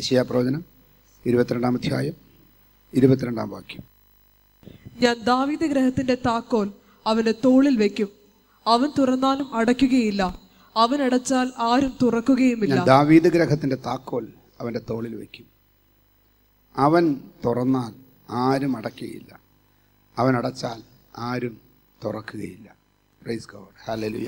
യശയാപ്രവചനം ഇരുപത്തിരണ്ടാം അധ്യായം ഇരുപത്തിരണ്ടാം വാക്യം ഞാൻ ദാവീദ് ഗ്രഹത്തിന്റെ താക്കോൽ അവന്റെ തോളിൽ വെക്കും അവൻ തുറന്നാലും അടയ്ക്കുകയില്ല അവൻ അടച്ചാൽ ആരും തുറക്കുകയുമില്ല ഞാൻ ദാവീദ് ഗ്രഹത്തിന്റെ താക്കോൽ അവന്റെ തോളിൽ വയ്ക്കും അവൻ തുറന്നാൽ ആരും അടയ്ക്കുകയില്ല അവൻ അടച്ചാൽ ആരും തുറക്കുകയില്ല പ്രൈസ് ഗോഡ് ഹല്ലേലൂയ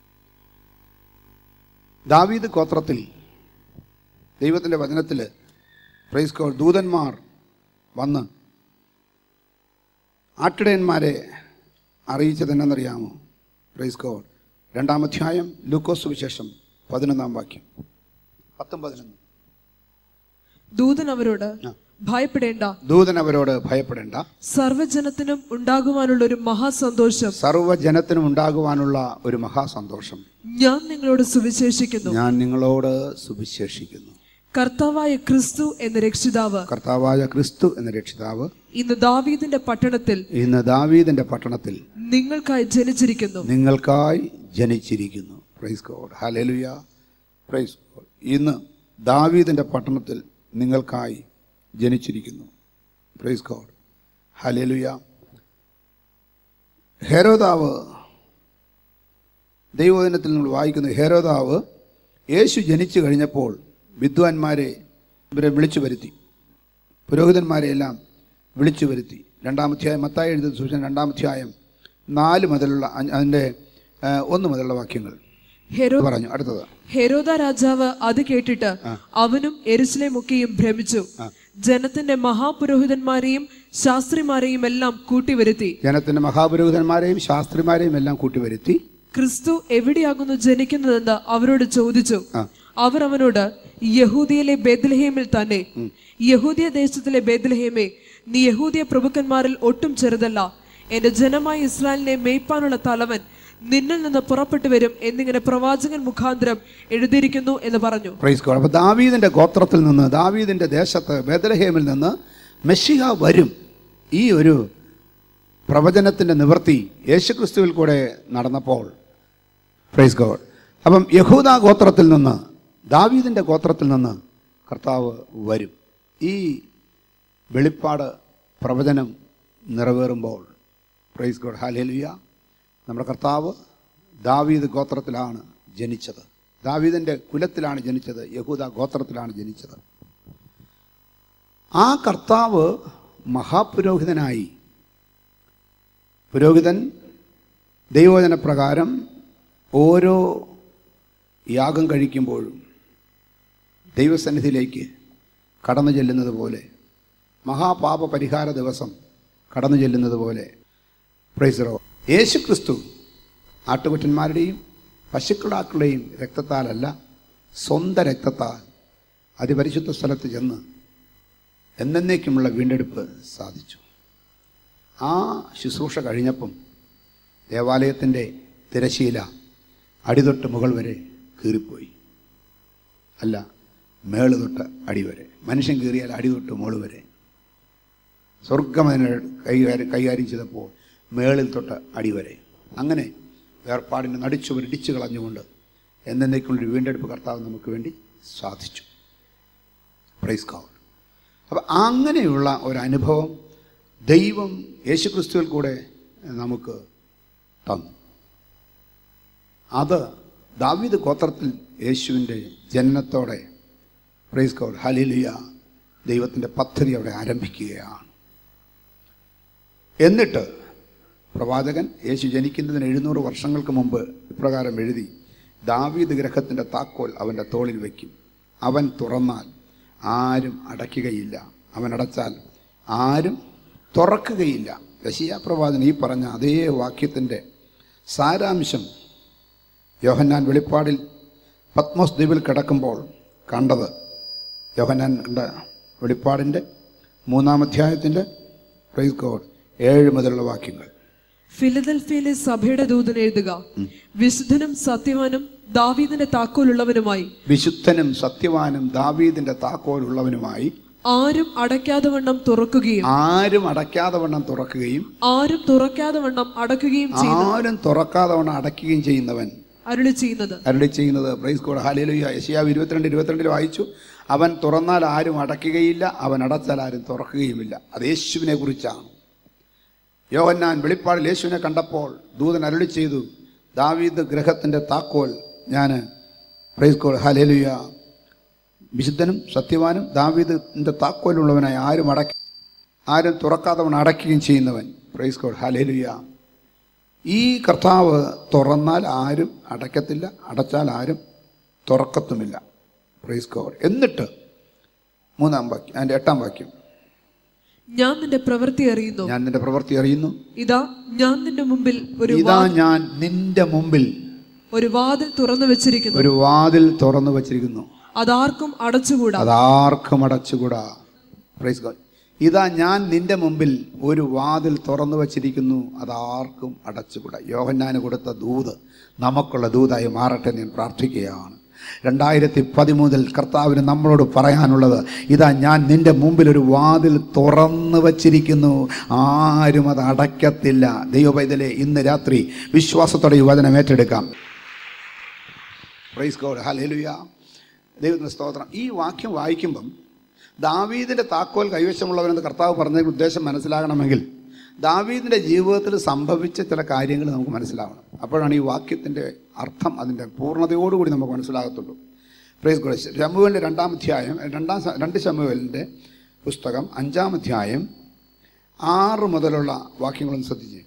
ദാവീദ് ഗോത്രത്തിൽ ദൈവത്തിൻ്റെ വചനത്തിൽ പ്രൈസ് ഗോഡ് ദൂതന്മാർ വന്ന് ആട്ടിടയന്മാരെ അറിയിച്ചത് എന്നറിയാമോ പ്രൈസ് ഗോഡ് രണ്ടാം അധ്യായം ലൂക്കോസ് വിശേഷം പതിനൊന്നാം വാക്യം പത്തും പതിനൊന്ന് ദൂതൻ അവരോട് ആ. ഭയപ്പെടേണ്ട ദൂതൻ അവരോട് ഭയപ്പെടേണ്ട സർവ്വജനത്തിനും ഉണ്ടാകുവാനുള്ള ഒരു മഹാസന്തോഷം സർവ്വജനത്തിനും ഉണ്ടാകുവാനുള്ള ഒരു മഹാസന്തോഷം ഞാൻ നിങ്ങളോട് സുവിശേഷിക്കുന്നു ഞാൻ നിങ്ങളോട് സുവിശേഷിക്കുന്നു കർത്താവായ ക്രിസ്തു എന്ന രക്ഷിതാവ് കർത്താവായ ക്രിസ്തു എന്ന രക്ഷിതാവ് ഇന്ന് ദാവീദിന്റെ പട്ടണത്തിൽ ഇന്ന് ദാവീദിന്റെ പട്ടണത്തിൽ നിങ്ങൾക്കായി ജനിച്ചിരിക്കുന്നു നിങ്ങൾക്കായി ജനിച്ചിരിക്കുന്നു praise God hallelujah praise God ഇന്ന് ദാവീദിന്റെ പട്ടണത്തിൽ നിങ്ങൾക്കായി ജനിച്ചിരിക്കുന്നു പ്രൈസ് ഗോഡ് ഹല്ലേലൂയ ഹേരോദാവ് ദൈവദിനത്തിൽ നമ്മൾ വായിക്കുന്നു ഹേരോദാവ് യേശു ജനിച്ചു കഴിഞ്ഞപ്പോൾ വിദ്വാൻമാരെ ഇവരെ വിളിച്ചു വരുത്തി പുരോഹിതന്മാരെ എല്ലാം വിളിച്ചു വരുത്തി രണ്ടാമധ്യായം മത്തായി എഴുതിയ സൂചന രണ്ടാമധ്യായം നാല് മുതലുള്ള അഞ്ച് അതിൻ്റെ ആ, ഒന്ന് മുതലുള്ള വാക്യങ്ങൾ ഹെരോ പറഞ്ഞു അടുത്തത് ഹെരോദ രാജാവ് അത് കേട്ടിട്ട് അവനും എരുസലേമൊക്കെയും ഭ്രമിച്ചു ജനത്തിന്റെ മഹാപുരോഹിതന്മാരെയും ശാസ്ത്രിമാരെയും എല്ലാം കൂട്ടിവരുത്തി ജനത്തിൻ്റെ മഹാപുരോഹിതന്മാരെയും ശാസ്ത്രിമാരെയും എല്ലാം കൂട്ടിവരുത്തി ക്രിസ്തു എവിടെയാകുന്നു ജനിക്കുന്നതെന്ന് അവരോട് ചോദിച്ചു അവർ അവനോട് യഹൂദിയയിലെ ബേദ്ലഹേമിൽ തന്നെ യഹൂദിയ ദേശത്തിലെ ബേദ്ലഹേമേ നീ യഹൂദിയ പ്രഭുക്കന്മാരിൽ ഒട്ടും ചെറുതല്ല എന്റെ ജനമായ ഇസ്രായേലിനെ മേയ്പ്പാനുള്ള തലവൻ നിന്നിൽ നിന്ന് പുറപ്പെട്ടു വരും എന്നിങ്ങനെ പ്രവാചകൻ മുഖാന്തരം എഴുതിയിരിക്കുന്നു എന്ന് പറഞ്ഞു പ്രൈസ് ഗോഡ് അപ്പോൾ ദാവീദിൻ്റെ ഗോത്രത്തിൽ നിന്ന് ദാവീദിൻ്റെ ദേശത്ത് ബേദലഹേമിൽ നിന്ന് മെസ്സിഹ വരും ഈ ഒരു പ്രവചനത്തിൻ്റെ നിവൃത്തി യേശുക്രിസ്തുവിൽ കൂടെ നടന്നപ്പോൾ പ്രൈസ് ഗോഡ് അപ്പം യഹൂദ ഗോത്രത്തിൽ നിന്ന് ദാവീദിൻ്റെ ഗോത്രത്തിൽ നിന്ന് കർത്താവ് വരും ഈ വെളിപ്പാട് പ്രവചനം നിറവേറുമ്പോൾ പ്രൈസ് ഗോഡ് ഹാലേലുയ നമ്മുടെ കർത്താവ് ദാവീദ് ഗോത്രത്തിലാണ് ജനിച്ചത് ദാവീദിൻ്റെ കുലത്തിലാണ് ജനിച്ചത് യഹൂദ ഗോത്രത്തിലാണ് ജനിച്ചത് ആ കർത്താവ് മഹാപുരോഹിതനായി പുരോഹിതൻ ദൈവവചനപ്രകാരം ഓരോ യാഗം കഴിക്കുമ്പോഴും ദൈവസന്നിധിയിലേക്ക് കടന്നു ചെല്ലുന്നത് പോലെ മഹാപാപ പരിഹാര ദിവസം കടന്നു ചെല്ലുന്നത് പോലെ പ്രൈസറോ യേശു ക്രിസ്തു ആട്ടുകുറ്റന്മാരുടെയും പശുക്കിടാക്കളുടെയും രക്തത്താലല്ല സ്വന്തം രക്തത്താൽ അതിപരിശുദ്ധ സ്ഥലത്ത് ചെന്ന് എന്നേക്കുമുള്ള വീണ്ടെടുപ്പ് സാധിച്ചു ആ ശുശ്രൂഷ കഴിഞ്ഞപ്പം ദേവാലയത്തിൻ്റെ തിരശീല അടിതൊട്ട് മുകൾ വരെ കീറിപ്പോയി അല്ല മേള് തൊട്ട് അടി വരെ മനുഷ്യൻ കീറിയാൽ അടി തൊട്ട് മോള് വരെ സ്വർഗം അതിനെ കൈകാര്യം കൈകാര്യം ചെയ്തപ്പോൾ മേളിൽ തൊട്ട് അടി വരെ അങ്ങനെ വേർപാടിനെ നടിച്ചു ഇടിച്ചു കളഞ്ഞുകൊണ്ട് എന്നേക്കുള്ളൊരു വീണ്ടെടുപ്പ് കർത്താവ് നമുക്ക് വേണ്ടി സാധിച്ചു പ്രൈസ് ഗോഡ് അപ്പം അങ്ങനെയുള്ള ഒരു അനുഭവം ദൈവം യേശുക്രിസ്തുവിൽ കൂടെ നമുക്ക് തന്നു അത് ദാവീദ് ഗോത്രത്തിൽ യേശുവിൻ്റെ ജനനത്തോടെ പ്രൈസ് ഗോഡ് ഹലിലിയ ദൈവത്തിൻ്റെ പദ്ധതി അവിടെ ആരംഭിക്കുകയാണ് എന്നിട്ട് പ്രവാചകൻ യേശു ജനിക്കുന്നതിന് എഴുന്നൂറ് വർഷങ്ങൾക്ക് മുമ്പ് ഇപ്രകാരം എഴുതി ദാവീദ് ഗ്രഹത്തിൻ്റെ താക്കോൽ അവൻ്റെ തോളിൽ വയ്ക്കും അവൻ തുറന്നാൽ ആരും അടയ്ക്കുകയില്ല അവൻ അടച്ചാൽ ആരും തുറക്കുകയില്ല യശിയ പ്രവാചകൻ ഈ പറഞ്ഞ അതേ വാക്യത്തിൻ്റെ സാരാംശം യോഹന്നാൻ വെളിപ്പാടിൽ പത്മോസ് ദ്വീപിൽ കിടക്കുമ്പോൾ കണ്ടത് യോഹന്നാൻ കണ്ട വെളിപ്പാടിൻ്റെ മൂന്നാം അധ്യായത്തിൻ്റെ പ്രൈസ് കോഡ് ഏഴ് മുതലുള്ള വാക്യങ്ങൾ ഫിലദൽഫിയയിലെ സഭയുടെ ദൂതൻ എഴുതുക വിശുദ്ധനും സത്യവാനും ദാവീദിന്റെ താക്കോലുള്ളവനുമായി വിശുദ്ധനും സത്യവാനും ദാവീദിൻ്റെ താക്കോലുള്ളവനുമായി ആരും അടയ്ക്കാതെ വണ്ണം തുറക്കുകയും ആരും അടയ്ക്കാതെ വണ്ണം തുറക്കുകയും ആരും തുറക്കാതെ വണ്ണം അടക്കുകയും ചെയ്യും ആരും തുറക്കാതെ വണ്ണം അടയ്ക്കുകയും ചെയ്യുന്നവൻ അരുളി ചെയ്യുന്നത് അരുളി ചെയ്യുന്നത് പ്രൈസ് കോഡ് ഹാലേലുയ യശയാവ് ഇരുപത്തിരണ്ട് ഇരുപത്തിരണ്ടിൽ വായിച്ചു അവൻ തുറന്നാൽ ആരും അടയ്ക്കുകയില്ല അവൻ അടച്ചാൽ ആരും തുറക്കുകയുമില്ല അത് യേശുവിനെ കുറിച്ചാണ് യോഹന്നാൻ വെളിപ്പാടിൽ യേശുവിനെ കണ്ടപ്പോൾ ദൂതൻ അരുളി ചെയ്തു ദാവീദ് ഗ്രഹത്തിൻ്റെ താക്കോൽ ഞാൻ പ്രൈസ് കോഡ് ഹാലേലുയ വിശുദ്ധനും സത്യവാനും ദാവീദിൻ്റെ താക്കോലുള്ളവനായി ആരും അടക്കി ആരും തുറക്കാത്തവൻ അടയ്ക്കുകയും ചെയ്യുന്നവൻ പ്രൈസ് കോഡ് ഹാലേലുയ ഈ കർത്താവ് തുറന്നാൽ ആരും അടയ്ക്കത്തില്ല അടച്ചാൽ ആരും തുറക്കത്തുമില്ല പ്രൈസ് കോഡ് എന്നിട്ട് മൂന്നാം വാക്യം അതിൻ്റെ എട്ടാം വാക്യം ഞാൻ നിന്റെ പ്രവൃത്തി അറിയുന്നു ഞാൻ നിന്റെ പ്രവൃത്തി അറിയുന്നു ഇതാ ഞാൻ നിന്റെ മുമ്പിൽ ഒരു ഇതാ ഞാൻ നിന്റെ മുമ്പിൽ ഒരു വാതിൽ തുറന്നു വെച്ചിരിക്കുന്നു ഒരു വാതിൽ തുറന്നു വച്ചിരിക്കുന്നു അതാർക്കും അടച്ചുകൂടാ അതാർക്കും അടച്ചുകൂടാ പ്രൈസ് ഗോഡ് ഇതാ ഞാൻ നിന്റെ മുമ്പിൽ ഒരു വാതിൽ തുറന്നു വച്ചിരിക്കുന്നു അതാർക്കും അടച്ചുകൂടാ യോഹന്നാന് കൊടുത്ത ദൂത് നമുക്കുള്ള ദൂതായി മാറട്ടെ എന്ന് ഞാൻ പ്രാർത്ഥിക്കുകയാണ് രണ്ടായിരത്തി പതിമൂന്നിൽ കർത്താവിന് നമ്മളോട് പറയാനുള്ളത് ഇതാ ഞാൻ നിന്റെ മുമ്പിൽ ഒരു വാതിൽ തുറന്നു വച്ചിരിക്കുന്നു ആരും അത് അടയ്ക്കത്തില്ല ദൈവപൈതലെ ഇന്ന് രാത്രി വിശ്വാസത്തോടെ ഈ വചനം ഏറ്റെടുക്കാം പ്രൈസ് ഗോഡ് ഹല്ലേലൂയ ദൈവത്തിന് സ്തോത്രം ഈ വാക്യം വായിക്കുമ്പം ദാവീദിൻ്റെ താക്കോൽ കൈവശമുള്ളവനെന്ന് കർത്താവ് പറഞ്ഞതിന് ഉദ്ദേശം മനസ്സിലാകണമെങ്കിൽ ദാവീദിൻ്റെ ജീവിതത്തിൽ സംഭവിച്ച ചില കാര്യങ്ങൾ നമുക്ക് മനസ്സിലാവണം അപ്പോഴാണ് ഈ വാക്യത്തിൻ്റെ അർത്ഥം അതിൻ്റെ പൂർണ്ണതയോടുകൂടി നമുക്ക് മനസ്സിലാകത്തുള്ളൂ പ്രൈസ് ഗോഡ് ശമുവലിൻ്റെ രണ്ടാം അധ്യായം രണ്ടാം സ- രണ്ട് ശമുവലിൻ്റെ പുസ്തകം അഞ്ചാം അധ്യായം ആറ് മുതലുള്ള വാക്യങ്ങളൊന്ന് ശ്രദ്ധിച്ച്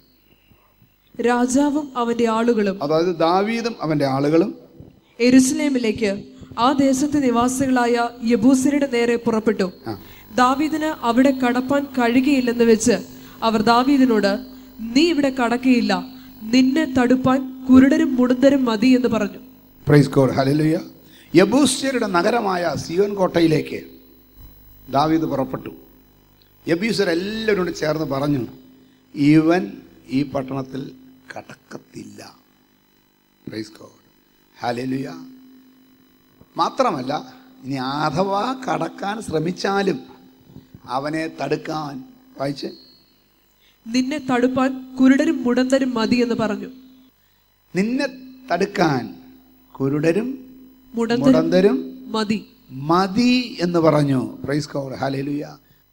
രാജാവും അവന്റെ ആളുകളും അതായത് ദാവീദും അവൻ്റെ ആളുകളും എരുസലേമിലേക്ക് ആ ദേശത്തെ നിവാസികളായ യബൂസരുടെ നേരെ പുറപ്പെട്ടു ആ. ദാവീദിന് അവിടെ കടപ്പാൻ കഴിയുകയില്ലെന്ന് വെച്ച് അവർ ദാവീദിനോട് നീ ഇവിടെ കടക്കുകയില്ല നിന്നെ തടുപ്പാൻ കുരുടരും മുടുന്തരും മതി എന്ന് പറഞ്ഞു പ്രൈസ് ഗോഡ് ഹല്ലേലൂയ യബൂസ്യരുടെ നഗരമായ സിയോൻ കോട്ടയിലേക്ക് ദാവീദ് പുറപ്പെട്ടു യബൂസ്യരെല്ലാവരും കൂടി ചേർന്ന് പറഞ്ഞു ഇവൻ ഈ പട്ടണത്തിൽ കടക്കത്തില്ല പ്രൈസ് ഗോഡ് ഹല്ലേലൂയ മാത്രമല്ല ഇനി അഥവാ കടക്കാൻ ശ്രമിച്ചാലും അവനെ തടുക്കാൻ വായിച്ച് നിന്നെ തടുപ്പാൻ കുരുടരും മുടന്തരും മതി എന്ന് പറഞ്ഞു നിന്നെ തടുക്കാൻ കുരുടരും മുടന്തരും മുടന്തരും മതി മതി എന്ന് പറഞ്ഞു പ്രൈസ് കോഡ് ഹാലേലുയ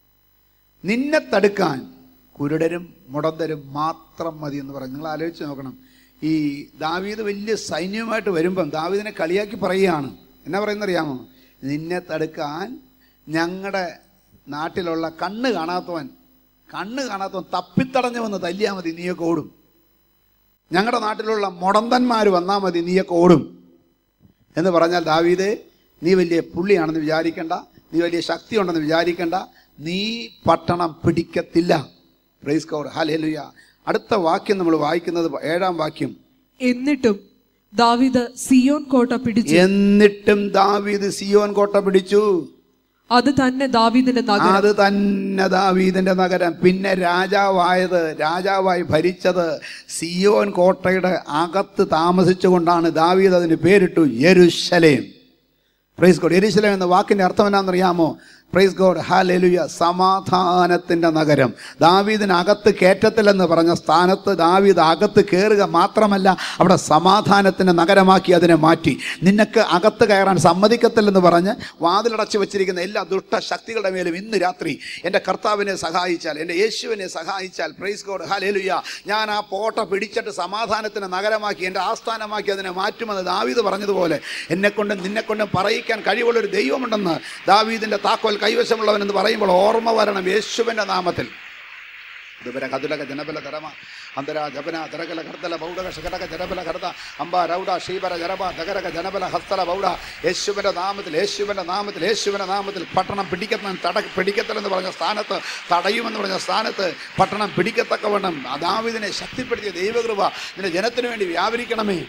നിന്നെ തടുക്കാൻ കുരുടരും മുടന്തരും മാത്രം മതി എന്ന് പറഞ്ഞു നിങ്ങൾ ആലോചിച്ച് നോക്കണം ഈ ദാവീദ് വലിയ സൈന്യവുമായിട്ട് വരുമ്പം ദാവീദിനെ കളിയാക്കി പറയുകയാണ് എന്നാ പറയുന്നറിയാമോ നിന്നെ തടുക്കാൻ ഞങ്ങളുടെ നാട്ടിലുള്ള കണ്ണ് കാണാത്തവൻ കണ്ണ് കാണാത്തവൻ തപ്പിത്തടഞ്ഞു വന്ന് തല്ലിയാൽ മതി നീയൊക്കെ ഓടും ഞങ്ങളുടെ നാട്ടിലുള്ള മുടന്തന്മാർ വന്നാൽ മതി നീയൊക്കെ ഓടും എന്ന് പറഞ്ഞാൽ ദാവീദേ നീ വലിയ പുള്ളിയാണെന്ന് വിചാരിക്കണ്ട നീ വലിയ ശക്തി ഉണ്ടെന്ന് വിചാരിക്കണ്ട നീ പട്ടണം പിടിക്കത്തില്ല പ്രൈസ് കൗർ ഹലേലുയ അടുത്ത വാക്യം നമ്മൾ വായിക്കുന്നത് ഏഴാം വാക്യം എന്നിട്ടും ദാവീദ് സിയോൻ കോട്ട പിടിച്ചു എന്നിട്ടും ദാവീദ് സിയോൻ കോട്ട പിടിച്ചു അത് തന്നെ ദാവീദിന്റെ നഗരം അത് തന്നെ ദാവീദിന്റെ നഗരം പിന്നെ രാജാവായത് രാജാവായി ഭരിച്ചത് സിയോൻ കോട്ടയുടെ അകത്ത് താമസിച്ചുകൊണ്ടാണ് ദാവീദ് അതിന് പേരിട്ടു യെരുശലേം പ്രൈസ് ഗോഡ് യെരുശലേം എന്ന വാക്കിന്റെ അർത്ഥം എന്നാണെന്നറിയാമോ പ്രൈസ് ഗോഡ് ഹാലെലുയ സമാധാനത്തിന്റെ നഗരം ദാവീദിന് അകത്ത് കയറ്റത്തില്ലെന്ന് പറഞ്ഞ സ്ഥാനത്ത് ദാവീദ് അകത്ത് കയറുക മാത്രമല്ല അവിടെ സമാധാനത്തിന്റെ നഗരമാക്കി അതിനെ മാറ്റി നിനക്ക് അകത്ത് കയറാൻ സമ്മതിക്കത്തില്ലെന്ന് പറഞ്ഞ് വാതിലടച്ചു വെച്ചിരിക്കുന്ന എല്ലാ ദുഷ്ട ശക്തികളുടെ മേലും ഇന്ന് രാത്രി എൻ്റെ കർത്താവിനെ സഹായിച്ചാൽ എൻ്റെ യേശുവിനെ സഹായിച്ചാൽ പ്രൈസ് ഗോഡ് ഹാലേലുയ ഞാൻ ആ പോട്ട പിടിച്ചിട്ട് സമാധാനത്തിന് നഗരമാക്കി എൻ്റെ ആസ്ഥാനമാക്കി അതിനെ മാറ്റുമെന്ന് ദാവീദ് പറഞ്ഞതുപോലെ എന്നെക്കൊണ്ടും നിന്നെക്കൊണ്ടും പറയിക്കാൻ കഴിവുള്ള ഒരു ദൈവമുണ്ടെന്ന് ദാവീദിൻ്റെ താക്കോൽ കൈവശമുള്ളവൻ എന്ന് പറയുമ്പോൾ ഓർമ്മ വരണം യേശുവിൻ്റെ നാമത്തിൽ ഇതുവരെ കതുലക ജനബല ധരമ അന്തര ജപന തരകല കർത്തല ബൗഡക ശകടക ജനബല കർത്ത അമ്പ രൗഡ ഷീബര ജരബ ദഗരക ജനബല ഹസ്തല ബൗഡ യേശുവിൻ്റെ നാമത്തിൽ യേശുവിൻ്റെ നാമത്തിൽ യേശുവിൻ്റെ നാമത്തിൽ പട്ടണം പിടിക്കുന്ന തട പിടിക്കത്തില്ലെന്ന് പറഞ്ഞ സ്ഥാനത്ത് തടയുമെന്ന് പറഞ്ഞ സ്ഥാനത്ത് പട്ടണം പിടിക്കത്തക്കവണ്ണം ദാവീദിനെ ശക്തിപ്പെടുത്തിയ ദൈവകൃപ നിന്റെ ജനത്തിനു വേണ്ടി വ്യാപരിക്കണമേ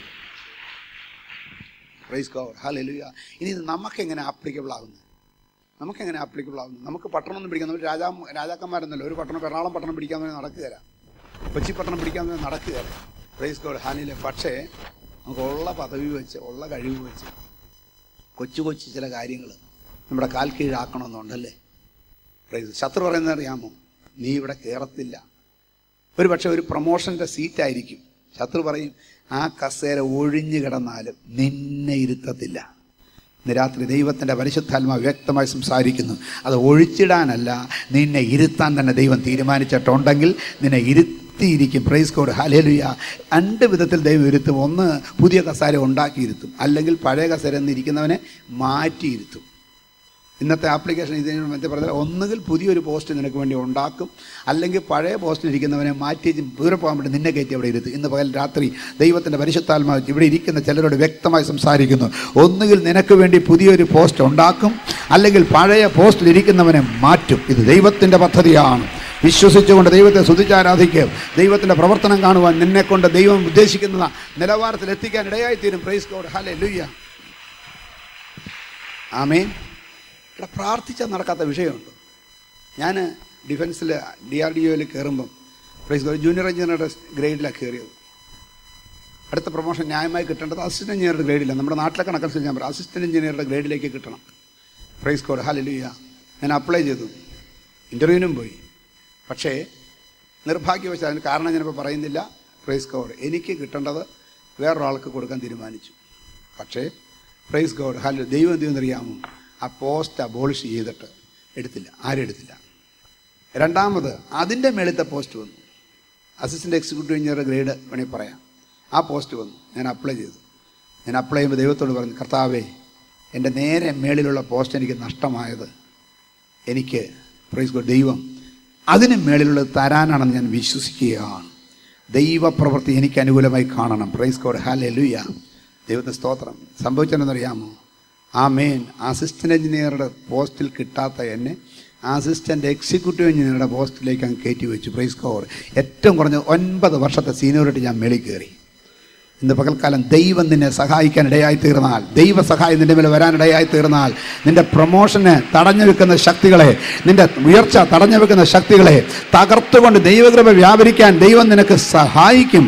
പ്രൈസ് ഗോഡ് ഹല്ലേലൂയ ഇനി ഇത് നമുക്കെങ്ങനെ ആപ്ലിക്കബിൾ ആകുന്നു നമുക്കെങ്ങനെ ആപ്ലിക്കബിൾ ആകുന്നു നമുക്ക് പട്ടണമൊന്നും പിടിക്കാൻ നമ്മൾ രാജാ രാജാക്കന്മാരെന്നല്ലോ ഒരു പട്ടണം എറണാകുളം പട്ടണം പിടിക്കാൻ വേണ്ടി നടക്കുകയില്ല കൊച്ചി പട്ടണം പിടിക്കാൻ വേണ്ടി നടക്കുകയില്ല പ്രൈസ് ഗോഡ് ഹാനിലെ പക്ഷേ നമുക്ക് ഉള്ള പദവി വെച്ച് ഉള്ള കഴിവ് വെച്ച് കൊച്ചു കൊച്ചു ചില കാര്യങ്ങൾ നമ്മുടെ കാൽ കീഴാക്കണമെന്നുണ്ടല്ലേ പ്രൈസ് ശത്രു പറയുന്നത് അറിയാമോ നീ ഇവിടെ കയറത്തില്ല ഒരു പക്ഷേ ഒരു പ്രൊമോഷൻ്റെ സീറ്റായിരിക്കും ശത്രു പറയും ആ കസേര ഒഴിഞ്ഞു കിടന്നാലും നിന്നെ ഇരുത്തത്തില്ല ഇന്ന് രാത്രി ദൈവത്തിൻ്റെ പരിശുദ്ധാത്മാവ് വ്യക്തമായി സംസാരിക്കുന്നു അത് ഒഴിച്ചിടാനല്ല നിന്നെ ഇരുത്താൻ തന്നെ ദൈവം തീരുമാനിച്ചിട്ടുണ്ടെങ്കിൽ നിന്നെ ഇരുത്തിയിരിക്കും പ്രൈസ് കോഡ് ഹാലേലുയ രണ്ട് വിധത്തിൽ ദൈവം ഇരുത്തും ഒന്ന് പുതിയ കസേര ഉണ്ടാക്കിയിരുത്തും അല്ലെങ്കിൽ പഴയ കസേര എന്നിരിക്കുന്നവനെ മാറ്റിയിരുത്തും ഇന്നത്തെ ആപ്ലിക്കേഷൻ ഇതിന് മറ്റേ പറഞ്ഞാൽ ഒന്നുകിൽ പുതിയൊരു പോസ്റ്റ് നിനക്ക് വേണ്ടി ഉണ്ടാക്കും അല്ലെങ്കിൽ പഴയ പോസ്റ്റിൽ ഇരിക്കുന്നവനെ മാറ്റി ദൂരെ പോകാൻ വേണ്ടി നിന്നെ കയറ്റി അവിടെ ഇരുത്തും ഇന്ന് പകൽ രാത്രി ദൈവത്തിൻ്റെ പരിശുദ്ധാത്മാവ് ഇവിടെ ഇരിക്കുന്ന ചിലരോട് വ്യക്തമായി സംസാരിക്കുന്നു ഒന്നുകിൽ നിനക്ക് വേണ്ടി പുതിയൊരു പോസ്റ്റ് ഉണ്ടാക്കും അല്ലെങ്കിൽ പഴയ പോസ്റ്റിൽ ഇരിക്കുന്നവനെ മാറ്റും ഇത് ദൈവത്തിൻ്റെ പദ്ധതിയാണ് വിശ്വസിച്ചുകൊണ്ട് ദൈവത്തെ സ്തുതിച്ചാരാധിക്കുക ദൈവത്തിൻ്റെ പ്രവർത്തനം കാണുവാൻ നിന്നെ കൊണ്ട് ദൈവം ഉദ്ദേശിക്കുന്ന നിലവാരത്തിൽ എത്തിക്കാൻ ഇടയായിത്തീരും പ്രൈസ് ഗോഡ് ഹലേ ലുയ്യ ആമേൻ ഇവിടെ പ്രാർത്ഥിച്ചാൽ നടക്കാത്ത വിഷയമുണ്ട് ഞാൻ ഡിഫൻസിൽ ഡി ആർ ഡി ഒയിൽ കയറുമ്പം പ്രൈസ് ഗോഡ് ജൂനിയർ എഞ്ചിനീയറുടെ ഗ്രേഡിലാണ് കയറിയത് അടുത്ത പ്രൊമോഷൻ ന്യായമായി കിട്ടേണ്ടത് അസിസ്റ്റന്റ് എഞ്ചിനീയറുടെ ഗ്രേഡില്ല നമ്മുടെ നാട്ടിലെ കണക്കനുസരിച്ച് ഞാൻ പറയാം അസിസ്റ്റന്റ് എഞ്ചിനീയറുടെ ഗ്രേഡിലേക്ക് കിട്ടണം പ്രൈസ് കോഡ് ഹാലലുയ്യ ഞാൻ അപ്ലൈ ചെയ്തു ഇൻ്റർവ്യൂവിനും പോയി പക്ഷേ നിർഭാഗ്യവശാൽ അതിന് കാരണം ഞാനിപ്പോൾ പറയുന്നില്ല പ്രൈസ് കോഡ് എനിക്ക് കിട്ടേണ്ടത് വേറൊരാൾക്ക് കൊടുക്കാൻ തീരുമാനിച്ചു പക്ഷേ പ്രൈസ് ഗോഡ് ഹലോ ദൈവം എന്ത് ചെയ്യുമെന്നറിയാമോ ആ പോസ്റ്റ് അബോളിഷ് ചെയ്തിട്ട് എടുത്തില്ല ആരും എടുത്തില്ല രണ്ടാമത് അതിൻ്റെ മേളിലത്തെ പോസ്റ്റ് വന്നു അസിസ്റ്റൻ്റ് എക്സിക്യൂട്ടീവ് എഞ്ചിനീയർ ഗ്രേഡ് വേണമെങ്കിൽ പറയാം ആ പോസ്റ്റ് വന്നു ഞാൻ അപ്ലൈ ചെയ്തു ഞാൻ അപ്ലൈ ചെയ്യുമ്പോൾ ദൈവത്തോട് പറഞ്ഞു കർത്താവേ എൻ്റെ നേരെ മേളിലുള്ള പോസ്റ്റ് എനിക്ക് നഷ്ടമായത് എനിക്ക് പ്രൈസ് ഗോഡ് ദൈവം അതിന് മേളിലുള്ളത് തരാനാണെന്ന് ഞാൻ വിശ്വസിക്കുകയാണ് ദൈവപ്രവൃത്തി എനിക്ക് അനുകൂലമായി കാണണം പ്രൈസ് ഗോഡ് ഹാലെ ലുയ്യ ദൈവത്തെ സ്തോത്രം സംഭവിച്ചതെന്നറിയാമോ ആ മെയിൻ അസിസ്റ്റൻ്റ് എഞ്ചിനീയറുടെ പോസ്റ്റിൽ കിട്ടാത്ത എന്നെ അസിസ്റ്റൻ്റ് എക്സിക്യൂട്ടീവ് എഞ്ചിനീയറുടെ പോസ്റ്റിലേക്ക് അങ്ങ് കയറ്റി വെച്ചു പ്രൈസ് കോഡ് ഏറ്റവും കുറഞ്ഞ ഒൻപത് വർഷത്തെ സീനിയോറിറ്റി ഞാൻ മേളിൽ കയറി ഇന്ന് പകൽക്കാലം ദൈവം നിന്നെ സഹായിക്കാൻ ഇടയായി തീർന്നാൽ ദൈവ സഹായം നിന്റെ മേലെ വരാൻ ഇടയായി തീർന്നാൽ നിന്റെ പ്രൊമോഷന് തടഞ്ഞു വെക്കുന്ന ശക്തികളെ നിന്റെ ഉയർച്ച തടഞ്ഞു വെക്കുന്ന ശക്തികളെ തകർത്തുകൊണ്ട് ദൈവകൃപ വ്യാപരിക്കാൻ ദൈവം നിനക്ക് സഹായിക്കും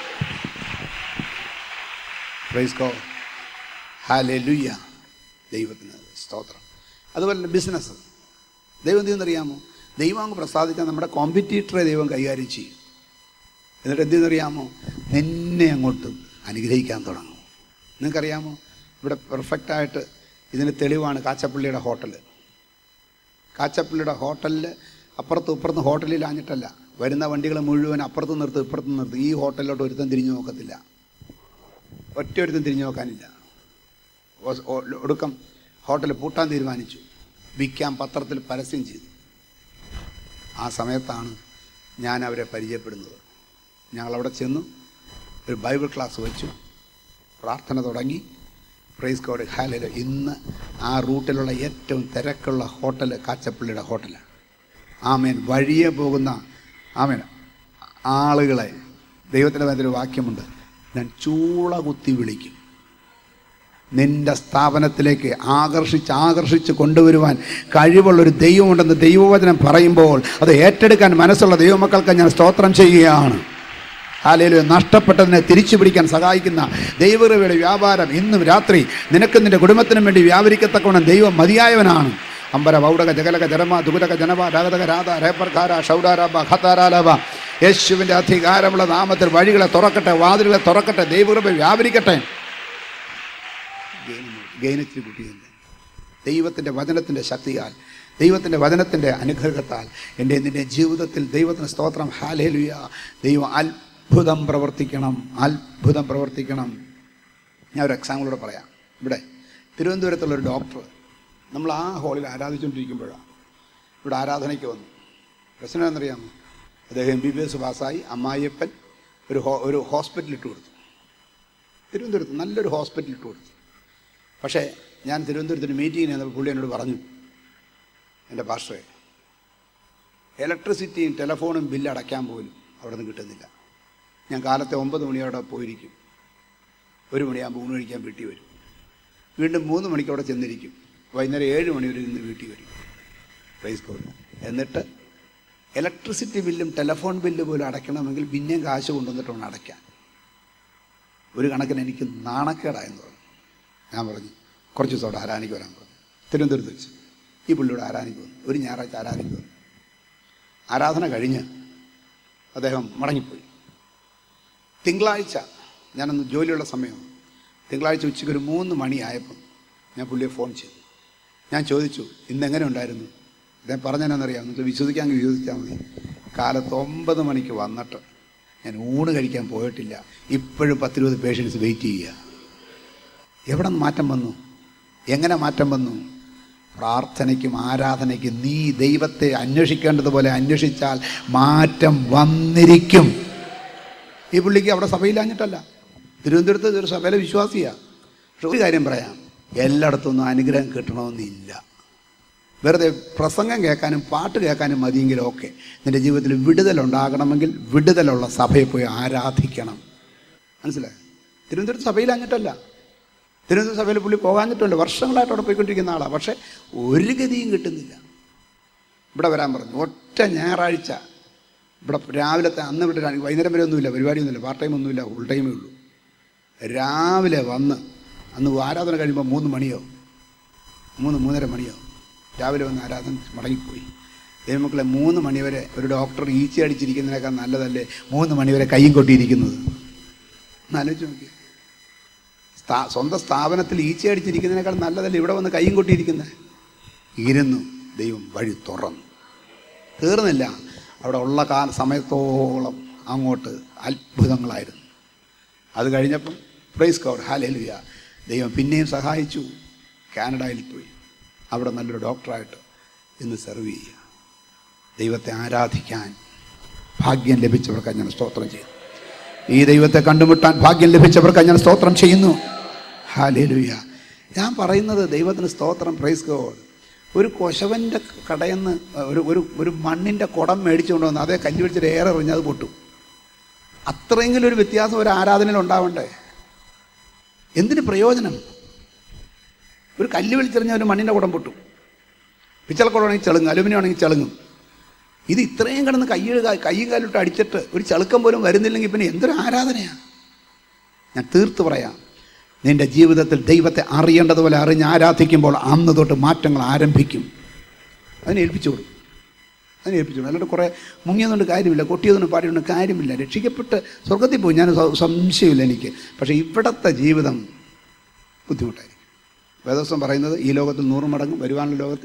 പ്രൈസ് ഗോഡ് ഹാലലുയ്യ ദൈവത്തിന് സ്തോത്രം അതുപോലെ തന്നെ ബിസിനസ് ദൈവം എന്തെന്നറിയാമോ ദൈവം അങ്ങ് പ്രസാദിച്ചാൽ നമ്മുടെ കോമ്പറ്റീറ്ററെ ദൈവം കൈകാര്യം ചെയ്യും എന്നിട്ട് എന്തെന്നറിയാമോ നിന്നെ അങ്ങോട്ട് അനുഗ്രഹിക്കാൻ തുടങ്ങും നിങ്ങൾക്കറിയാമോ ഇവിടെ പെർഫെക്റ്റായിട്ട് ഇതിന് തെളിവാണ് കാച്ചപ്പള്ളിയുടെ ഹോട്ടൽ കാച്ചപ്പള്ളിയുടെ ഹോട്ടലിൽ അപ്പുറത്തും ഇപ്പുറത്തും ഹോട്ടലിലാഞ്ഞിട്ടല്ല വരുന്ന വണ്ടികൾ മുഴുവൻ അപ്പുറത്തും നിർത്തും ഇപ്പുറത്തും നിർത്തും ഈ ഹോട്ടലിലോട്ട് ഒരുത്തം തിരിഞ്ഞു നോക്കത്തില്ല ഒറ്റ ഒരുത്തം തിരിഞ്ഞു നോക്കാനില്ല ഒ- ഒ- ഒടുക്കം ഹോട്ടൽ പൂട്ടാൻ തീരുമാനിച്ചു വിൽക്കാൻ പത്രത്തിൽ പരസ്യം ചെയ്തു ആ സമയത്താണ് ഞാൻ അവരെ പരിചയപ്പെടുന്നത് ഞങ്ങളവിടെ ചെന്നു ഒരു ബൈബിൾ ക്ലാസ് വെച്ചു പ്രാർത്ഥന തുടങ്ങി പ്രൈസ് കോഡ് ഹാലയിൽ ഇന്ന് ആ റൂട്ടിലുള്ള ഏറ്റവും തിരക്കുള്ള ഹോട്ടൽ കാച്ചപ്പള്ളിയുടെ ഹോട്ടലാണ് ആമേൻ വഴിയെ പോകുന്ന ആമേൻ ആളുകളെ ദൈവത്തിൻ്റെ മേലൊരു വാക്യമുണ്ട് ഞാൻ ചൂള കുത്തി വിളിക്കും നിന്റെ സ്ഥാപനത്തിലേക്ക് ആകർഷിച്ച് ആകർഷിച്ച് കൊണ്ടുവരുവാൻ കഴിവുള്ളൊരു ദൈവമുണ്ടെന്ന് ദൈവവചനം പറയുമ്പോൾ അത് ഏറ്റെടുക്കാൻ മനസ്സുള്ള ദൈവമക്കൾക്ക് ഞാൻ സ്തോത്രം ചെയ്യുകയാണ് ഹാലയിൽ നഷ്ടപ്പെട്ടതിനെ തിരിച്ചു പിടിക്കാൻ സഹായിക്കുന്ന ദൈവകൃപയുടെ വ്യാപാരം ഇന്നും രാത്രി നിനക്കും നിന്റെ കുടുംബത്തിനും വേണ്ടി വ്യാപരിക്കത്തക്കവണ്ണം ദൈവം മതിയായവനാണ് അമ്പര പൗടക ജഗലക ജനമ ദുഗുലക ജനവ രാഗതക രാധ രേപ്പർഖാര ഷൗഡാരാബ ഖത്താരാലബ യേശുവിൻ്റെ അധികാരമുള്ള നാമത്തിൽ വഴികളെ തുറക്കട്ടെ വാതിലുകളെ തുറക്കട്ടെ ദൈവകൃപ വ്യാപരിക്കട്ടെ ഗെയിനത്തിന് കുട്ടിയുണ്ട് ദൈവത്തിൻ്റെ വചനത്തിൻ്റെ ശക്തിയാൽ ദൈവത്തിൻ്റെ വചനത്തിൻ്റെ അനുഗ്രഹത്താൽ എൻ്റെ നിൻ്റെ ജീവിതത്തിൽ ദൈവത്തിന് സ്തോത്രം ഹാലേലുയ ദൈവം അത്ഭുതം പ്രവർത്തിക്കണം അത്ഭുതം പ്രവർത്തിക്കണം ഞാൻ ഒരു എക്സാമ്പിളൂടെ പറയാം ഇവിടെ തിരുവനന്തപുരത്തുള്ള ഒരു ഡോക്ടർ നമ്മൾ ആ ഹാളിൽ ആരാധിച്ചുകൊണ്ടിരിക്കുമ്പോഴാണ് ഇവിടെ ആരാധനയ്ക്ക് വന്നു പ്രശ്നം എന്നറിയാമോ അദ്ദേഹം എം ബി ബി എസ് പാസ്സായി അമ്മായിയപ്പൻ ഒരു ഹോ ഒരു ഹോസ്പിറ്റൽ ഇട്ട് കൊടുത്തു തിരുവനന്തപുരത്ത് നല്ലൊരു ഹോസ്പിറ്റൽ ഇട്ട് കൊടുത്തു പക്ഷേ ഞാൻ തിരുവനന്തപുരത്തിന് മീറ്റിങ്ങിന് ചെന്നപ്പോൾ പുള്ളി എന്നോട് പറഞ്ഞു എൻ്റെ പാസ്റ്ററെ ഇലക്ട്രിസിറ്റിയും ടെലഫോണും ബില്ല് അടയ്ക്കാൻ പോലും അവിടെ നിന്ന് കിട്ടുന്നില്ല ഞാൻ കാലത്തെ ഒമ്പത് മണിയോടെ പോയിരിക്കും ഒരു മണിയാകുമ്പോൾ ഊണ് കഴിക്കാൻ വീട്ടിൽ വരും വീണ്ടും മൂന്ന് മണിക്ക് അവിടെ ചെന്നിരിക്കും വൈകുന്നേരം ഏഴ് മണി വരെ ഇന്ന് വീട്ടിൽ വരും പ്രൈസ് കോഡ് എന്നിട്ട് ഇലക്ട്രിസിറ്റി ബില്ലും ടെലഫോൺ ബില്ല് പോലും അടയ്ക്കണമെങ്കിൽ പിന്നെയും കാശ് കൊണ്ടുവന്നിട്ട് വേണം അടയ്ക്കാൻ ഒരു കണക്കിന് എനിക്ക് നാണക്കേടായെന്ന് പറഞ്ഞു ഞാൻ പറഞ്ഞു കുറച്ച് ദിവസം അവിടെ ആരാനിക്ക് വരാൻ പറഞ്ഞു തിരുവനന്തപുരത്ത് വെച്ച് ഈ പുള്ളിയുടെ ആരാനിക്ക് വന്നു ഒരു ഞായറാഴ്ച ആരാനിക്ക് വന്നു ആരാധന കഴിഞ്ഞ് അദ്ദേഹം മടങ്ങിപ്പോയി തിങ്കളാഴ്ച ഞാനന്ന് ജോലിയുള്ള സമയം തിങ്കളാഴ്ച ഉച്ചയ്ക്ക് ഒരു മൂന്ന് മണിയായപ്പം ഞാൻ പുള്ളിയെ ഫോൺ ചെയ്തു ഞാൻ ചോദിച്ചു ഇന്ന് എങ്ങനെ ഉണ്ടായിരുന്നു അദ്ദേഹം പറഞ്ഞതെന്നറിയാം നിങ്ങൾക്ക് വിശ്വസിക്കാമെങ്കിൽ വിശ്വസിച്ചാൽ മതി കാലത്ത് ഒമ്പത് മണിക്ക് വന്നിട്ട് ഞാൻ ഊണ് കഴിക്കാൻ പോയിട്ടില്ല ഇപ്പോഴും പത്തിരുപത് പേഷ്യൻസ് വെയിറ്റ് ചെയ്യുക എവിടെ നിന്ന് മാറ്റം വന്നു എങ്ങനെ മാറ്റം വന്നു പ്രാർത്ഥനയ്ക്കും ആരാധനയ്ക്കും നീ ദൈവത്തെ അന്വേഷിക്കേണ്ടതുപോലെ അന്വേഷിച്ചാൽ മാറ്റം വന്നിരിക്കും ഈ പുള്ളിക്ക് അവിടെ സഭയിലാഞ്ഞിട്ടല്ല തിരുവനന്തപുരത്ത് ഒരു സഭയിലെ വിശ്വാസിയാണ് പക്ഷെ ഒരു കാര്യം പറയാം എല്ലായിടത്തുനിന്നും അനുഗ്രഹം കിട്ടണമെന്നില്ല വെറുതെ പ്രസംഗം കേൾക്കാനും പാട്ട് കേൾക്കാനും മതിയെങ്കിലും ഓക്കെ നിൻ്റെ ജീവിതത്തിൽ വിടുതലുണ്ടാകണമെങ്കിൽ വിടുതലുള്ള സഭയെ പോയി ആരാധിക്കണം മനസ്സിലായോ തിരുവനന്തപുരത്ത് സഭയിലാഞ്ഞിട്ടല്ല തിരുവനന്തപുരം സഭയിൽ പുള്ളി പോകാഞ്ഞിട്ടുണ്ട് വർഷങ്ങളായിട്ട് അവിടെ പോയിക്കൊണ്ടിരിക്കുന്ന ആളാണ് പക്ഷേ ഒരു ഗതിയും കിട്ടുന്നില്ല ഇവിടെ വരാൻ പറഞ്ഞു ഒറ്റ ഞായറാഴ്ച ഇവിടെ രാവിലത്തെ അന്ന് ഇവിടെ രാ- വൈകുന്നേരം വരെ ഒന്നുമില്ല പരിപാടിയൊന്നുമില്ല പാർട്ട് ടൈം ഒന്നുമില്ല ഫുൾ ടൈമേ ഉള്ളൂ രാവിലെ വന്ന് അന്ന് ആരാധന കഴിയുമ്പോൾ മൂന്ന് മണിയോ മൂന്ന് മൂന്നര മണിയോ രാവിലെ വന്ന് ആരാധന മടങ്ങിപ്പോയി ദൈവമക്കളെ മൂന്ന് മണിവരെ ഒരു ഡോക്ടർ ഈച്ച അടിച്ചിരിക്കുന്നതിനേക്കാൾ നല്ലതല്ലേ മൂന്ന് മണിവരെ കയ്യും കൊട്ടിയിരിക്കുന്നത് ഒന്ന് ആലോചിച്ച് നോക്കി സ്ഥാ സ്വന്തം സ്ഥാപനത്തിൽ ഈച്ച അടിച്ചിരിക്കുന്നതിനേക്കാൾ നല്ലതല്ലേ ഇവിടെ വന്ന് കയ്യും കൊട്ടിയിരിക്കുന്നത് ഇരുന്നു ദൈവം വഴി തുറന്നു തീർന്നില്ല അവിടെ ഉള്ള കാല സമയത്തോളം അങ്ങോട്ട് അത്ഭുതങ്ങളായിരുന്നു അത് കഴിഞ്ഞപ്പം പ്രൈസ് കൗഡ് ഹാലേലുയ ദൈവം പിന്നെയും സഹായിച്ചു കാനഡയിൽ പോയി അവിടെ നല്ലൊരു ഡോക്ടറായിട്ട് ഇന്ന് സെർവ് ചെയ്യുക ദൈവത്തെ ആരാധിക്കാൻ ഭാഗ്യം ലഭിച്ചവർക്ക് ഞാൻ സ്തോത്രം ചെയ്യുന്നു ഈ ദൈവത്തെ കണ്ടുമുട്ടാൻ ഭാഗ്യം ലഭിച്ചവർക്ക് ഞാൻ സ്തോത്രം ചെയ്യുന്നു ഹാലേലുയ ഞാൻ പറയുന്നത് ദൈവത്തിന് സ്തോത്രം പ്രൈസ് ഗോഡ് ഒരു കൊശവൻ്റെ കടയിൽ നിന്ന് ഒരു ഒരു ഒരു മണ്ണിൻ്റെ കുടം മേടിച്ചുകൊണ്ട് വന്ന് അതേ കല്ല് പിടിച്ചിട്ട് ഏറെ എറിഞ്ഞ് അത് പൊട്ടും അത്രയെങ്കിലും ഒരു വ്യത്യാസം ഒരു ആരാധനയിൽ ഉണ്ടാവണ്ടേ എന്തിന് പ്രയോജനം ഒരു കല്ല് വലിച്ചെറിഞ്ഞാൽ ഒരു മണ്ണിൻ്റെ കുടം പൊട്ടും പിച്ചളക്കുടമാണെങ്കിൽ ചെളുങ്ങും അലുമിനിയം ആണെങ്കിൽ ചെളുങ്ങും ഇത് ഇത്രയും കിടന്ന് കൈ കൈയും കാലിട്ട് അടിച്ചിട്ട് ഒരു ചെളുക്കം പോലും വരുന്നില്ലെങ്കിൽ പിന്നെ എന്തൊരു ആരാധനയാണ് ഞാൻ തീർത്ത് പറയാം നിന്റെ ജീവിതത്തിൽ ദൈവത്തെ അറിയേണ്ടതുപോലെ അറിഞ്ഞ് ആരാധിക്കുമ്പോൾ അന്ന് തൊട്ട് മാറ്റങ്ങൾ ആരംഭിക്കും അതിനെ ഏൽപ്പിച്ചു കൊടുക്കും അതിനെ ഏൽപ്പിച്ചു കൊടുക്കും അല്ലാണ്ട് കുറേ മുങ്ങിയതുകൊണ്ട് കാര്യമില്ല കൊട്ടിയതുകൊണ്ട് പാടിയതുകൊണ്ട് കാര്യമില്ല രക്ഷിക്കപ്പെട്ട് സ്വർഗത്തിൽ പോയി ഞാൻ സ- സംശയമില്ല എനിക്ക് പക്ഷേ ഇവിടത്തെ ജീവിതം ബുദ്ധിമുട്ടായിരിക്കും വേദവസം പറയുന്നത് ഈ ലോകത്തിൽ നൂറ് മടങ്ങും വരുവാനുള്ള ലോകത്തിൽ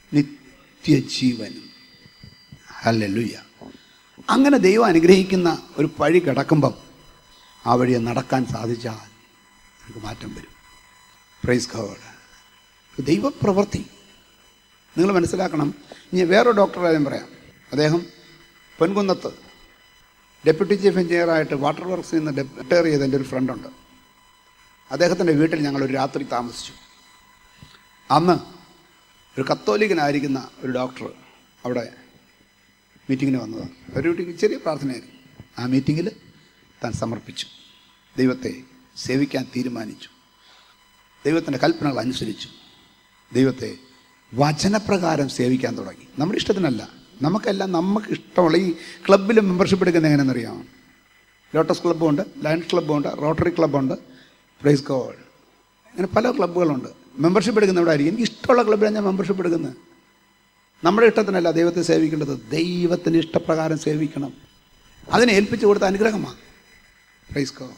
നിത്യജീവനും ഹല്ലേലൂയ അങ്ങനെ ദൈവം അനുഗ്രഹിക്കുന്ന ഒരു വഴി കിടക്കുമ്പം ആ വഴിയെ നടക്കാൻ സാധിച്ചാൽ നമുക്ക് മാറ്റം വരും പ്രൈസ് ഗോഡ് ദൈവപ്രവൃത്തി നിങ്ങൾ മനസ്സിലാക്കണം ഇനി വേറൊരു ഡോക്ടറെ കാര്യം പറയാം അദ്ദേഹം പൊൻകുന്നത്ത് ഡെപ്യൂട്ടി ചീഫ് എഞ്ചിനീയറായിട്ട് വാട്ടർ വർക്സിൽ നിന്ന് റിട്ടയർ ചെയ്ത എൻ്റെ ഒരു ഫ്രണ്ടുണ്ട് അദ്ദേഹത്തിൻ്റെ വീട്ടിൽ ഞങ്ങൾ ഒരു രാത്രി താമസിച്ചു അന്ന് ഒരു കത്തോലിക്കനായിരിക്കുന്ന ഒരു ഡോക്ടർ അവിടെ മീറ്റിങ്ങിന് വന്നതാണ് ഒരു വീട്ടിൽ ചെറിയ പ്രാർത്ഥനയായിരുന്നു ആ മീറ്റിങ്ങിൽ താൻ സമർപ്പിച്ചു ദൈവത്തെ സേവിക്കാൻ തീരുമാനിച്ചു ദൈവത്തിൻ്റെ കൽപ്പനകൾ അനുസരിച്ചു ദൈവത്തെ വചനപ്രകാരം സേവിക്കാൻ തുടങ്ങി നമ്മുടെ ഇഷ്ടത്തിനല്ല നമുക്കെല്ലാം നമുക്ക് ഇഷ്ടമുള്ള ഈ ക്ലബ്ബിൽ മെമ്പർഷിപ്പ് എടുക്കുന്നത് എങ്ങനെയെന്നറിയാമോ ലോട്ടസ് ക്ലബ്ബുണ്ട് ലയൺസ് ക്ലബ്ബുണ്ട് റോട്ടറി ക്ലബ്ബുണ്ട് പ്രൈസ് ഗോഡ് അങ്ങനെ പല ക്ലബ്ബുകളുണ്ട് മെമ്പർഷിപ്പ് എടുക്കുന്ന ഇവിടെ ആയിരിക്കും എനിക്ക് ഇഷ്ടമുള്ള ക്ലബ്ബിലാണ് ഞാൻ മെമ്പർഷിപ്പ് എടുക്കുന്നത് നമ്മുടെ ഇഷ്ടത്തിനല്ല ദൈവത്തെ സേവിക്കേണ്ടത് ദൈവത്തിന് ഇഷ്ടപ്രകാരം സേവിക്കണം അതിനെ ഏൽപ്പിച്ചു കൊടുത്ത അനുഗ്രഹമാണ് പ്രൈസ് ഗോഡ്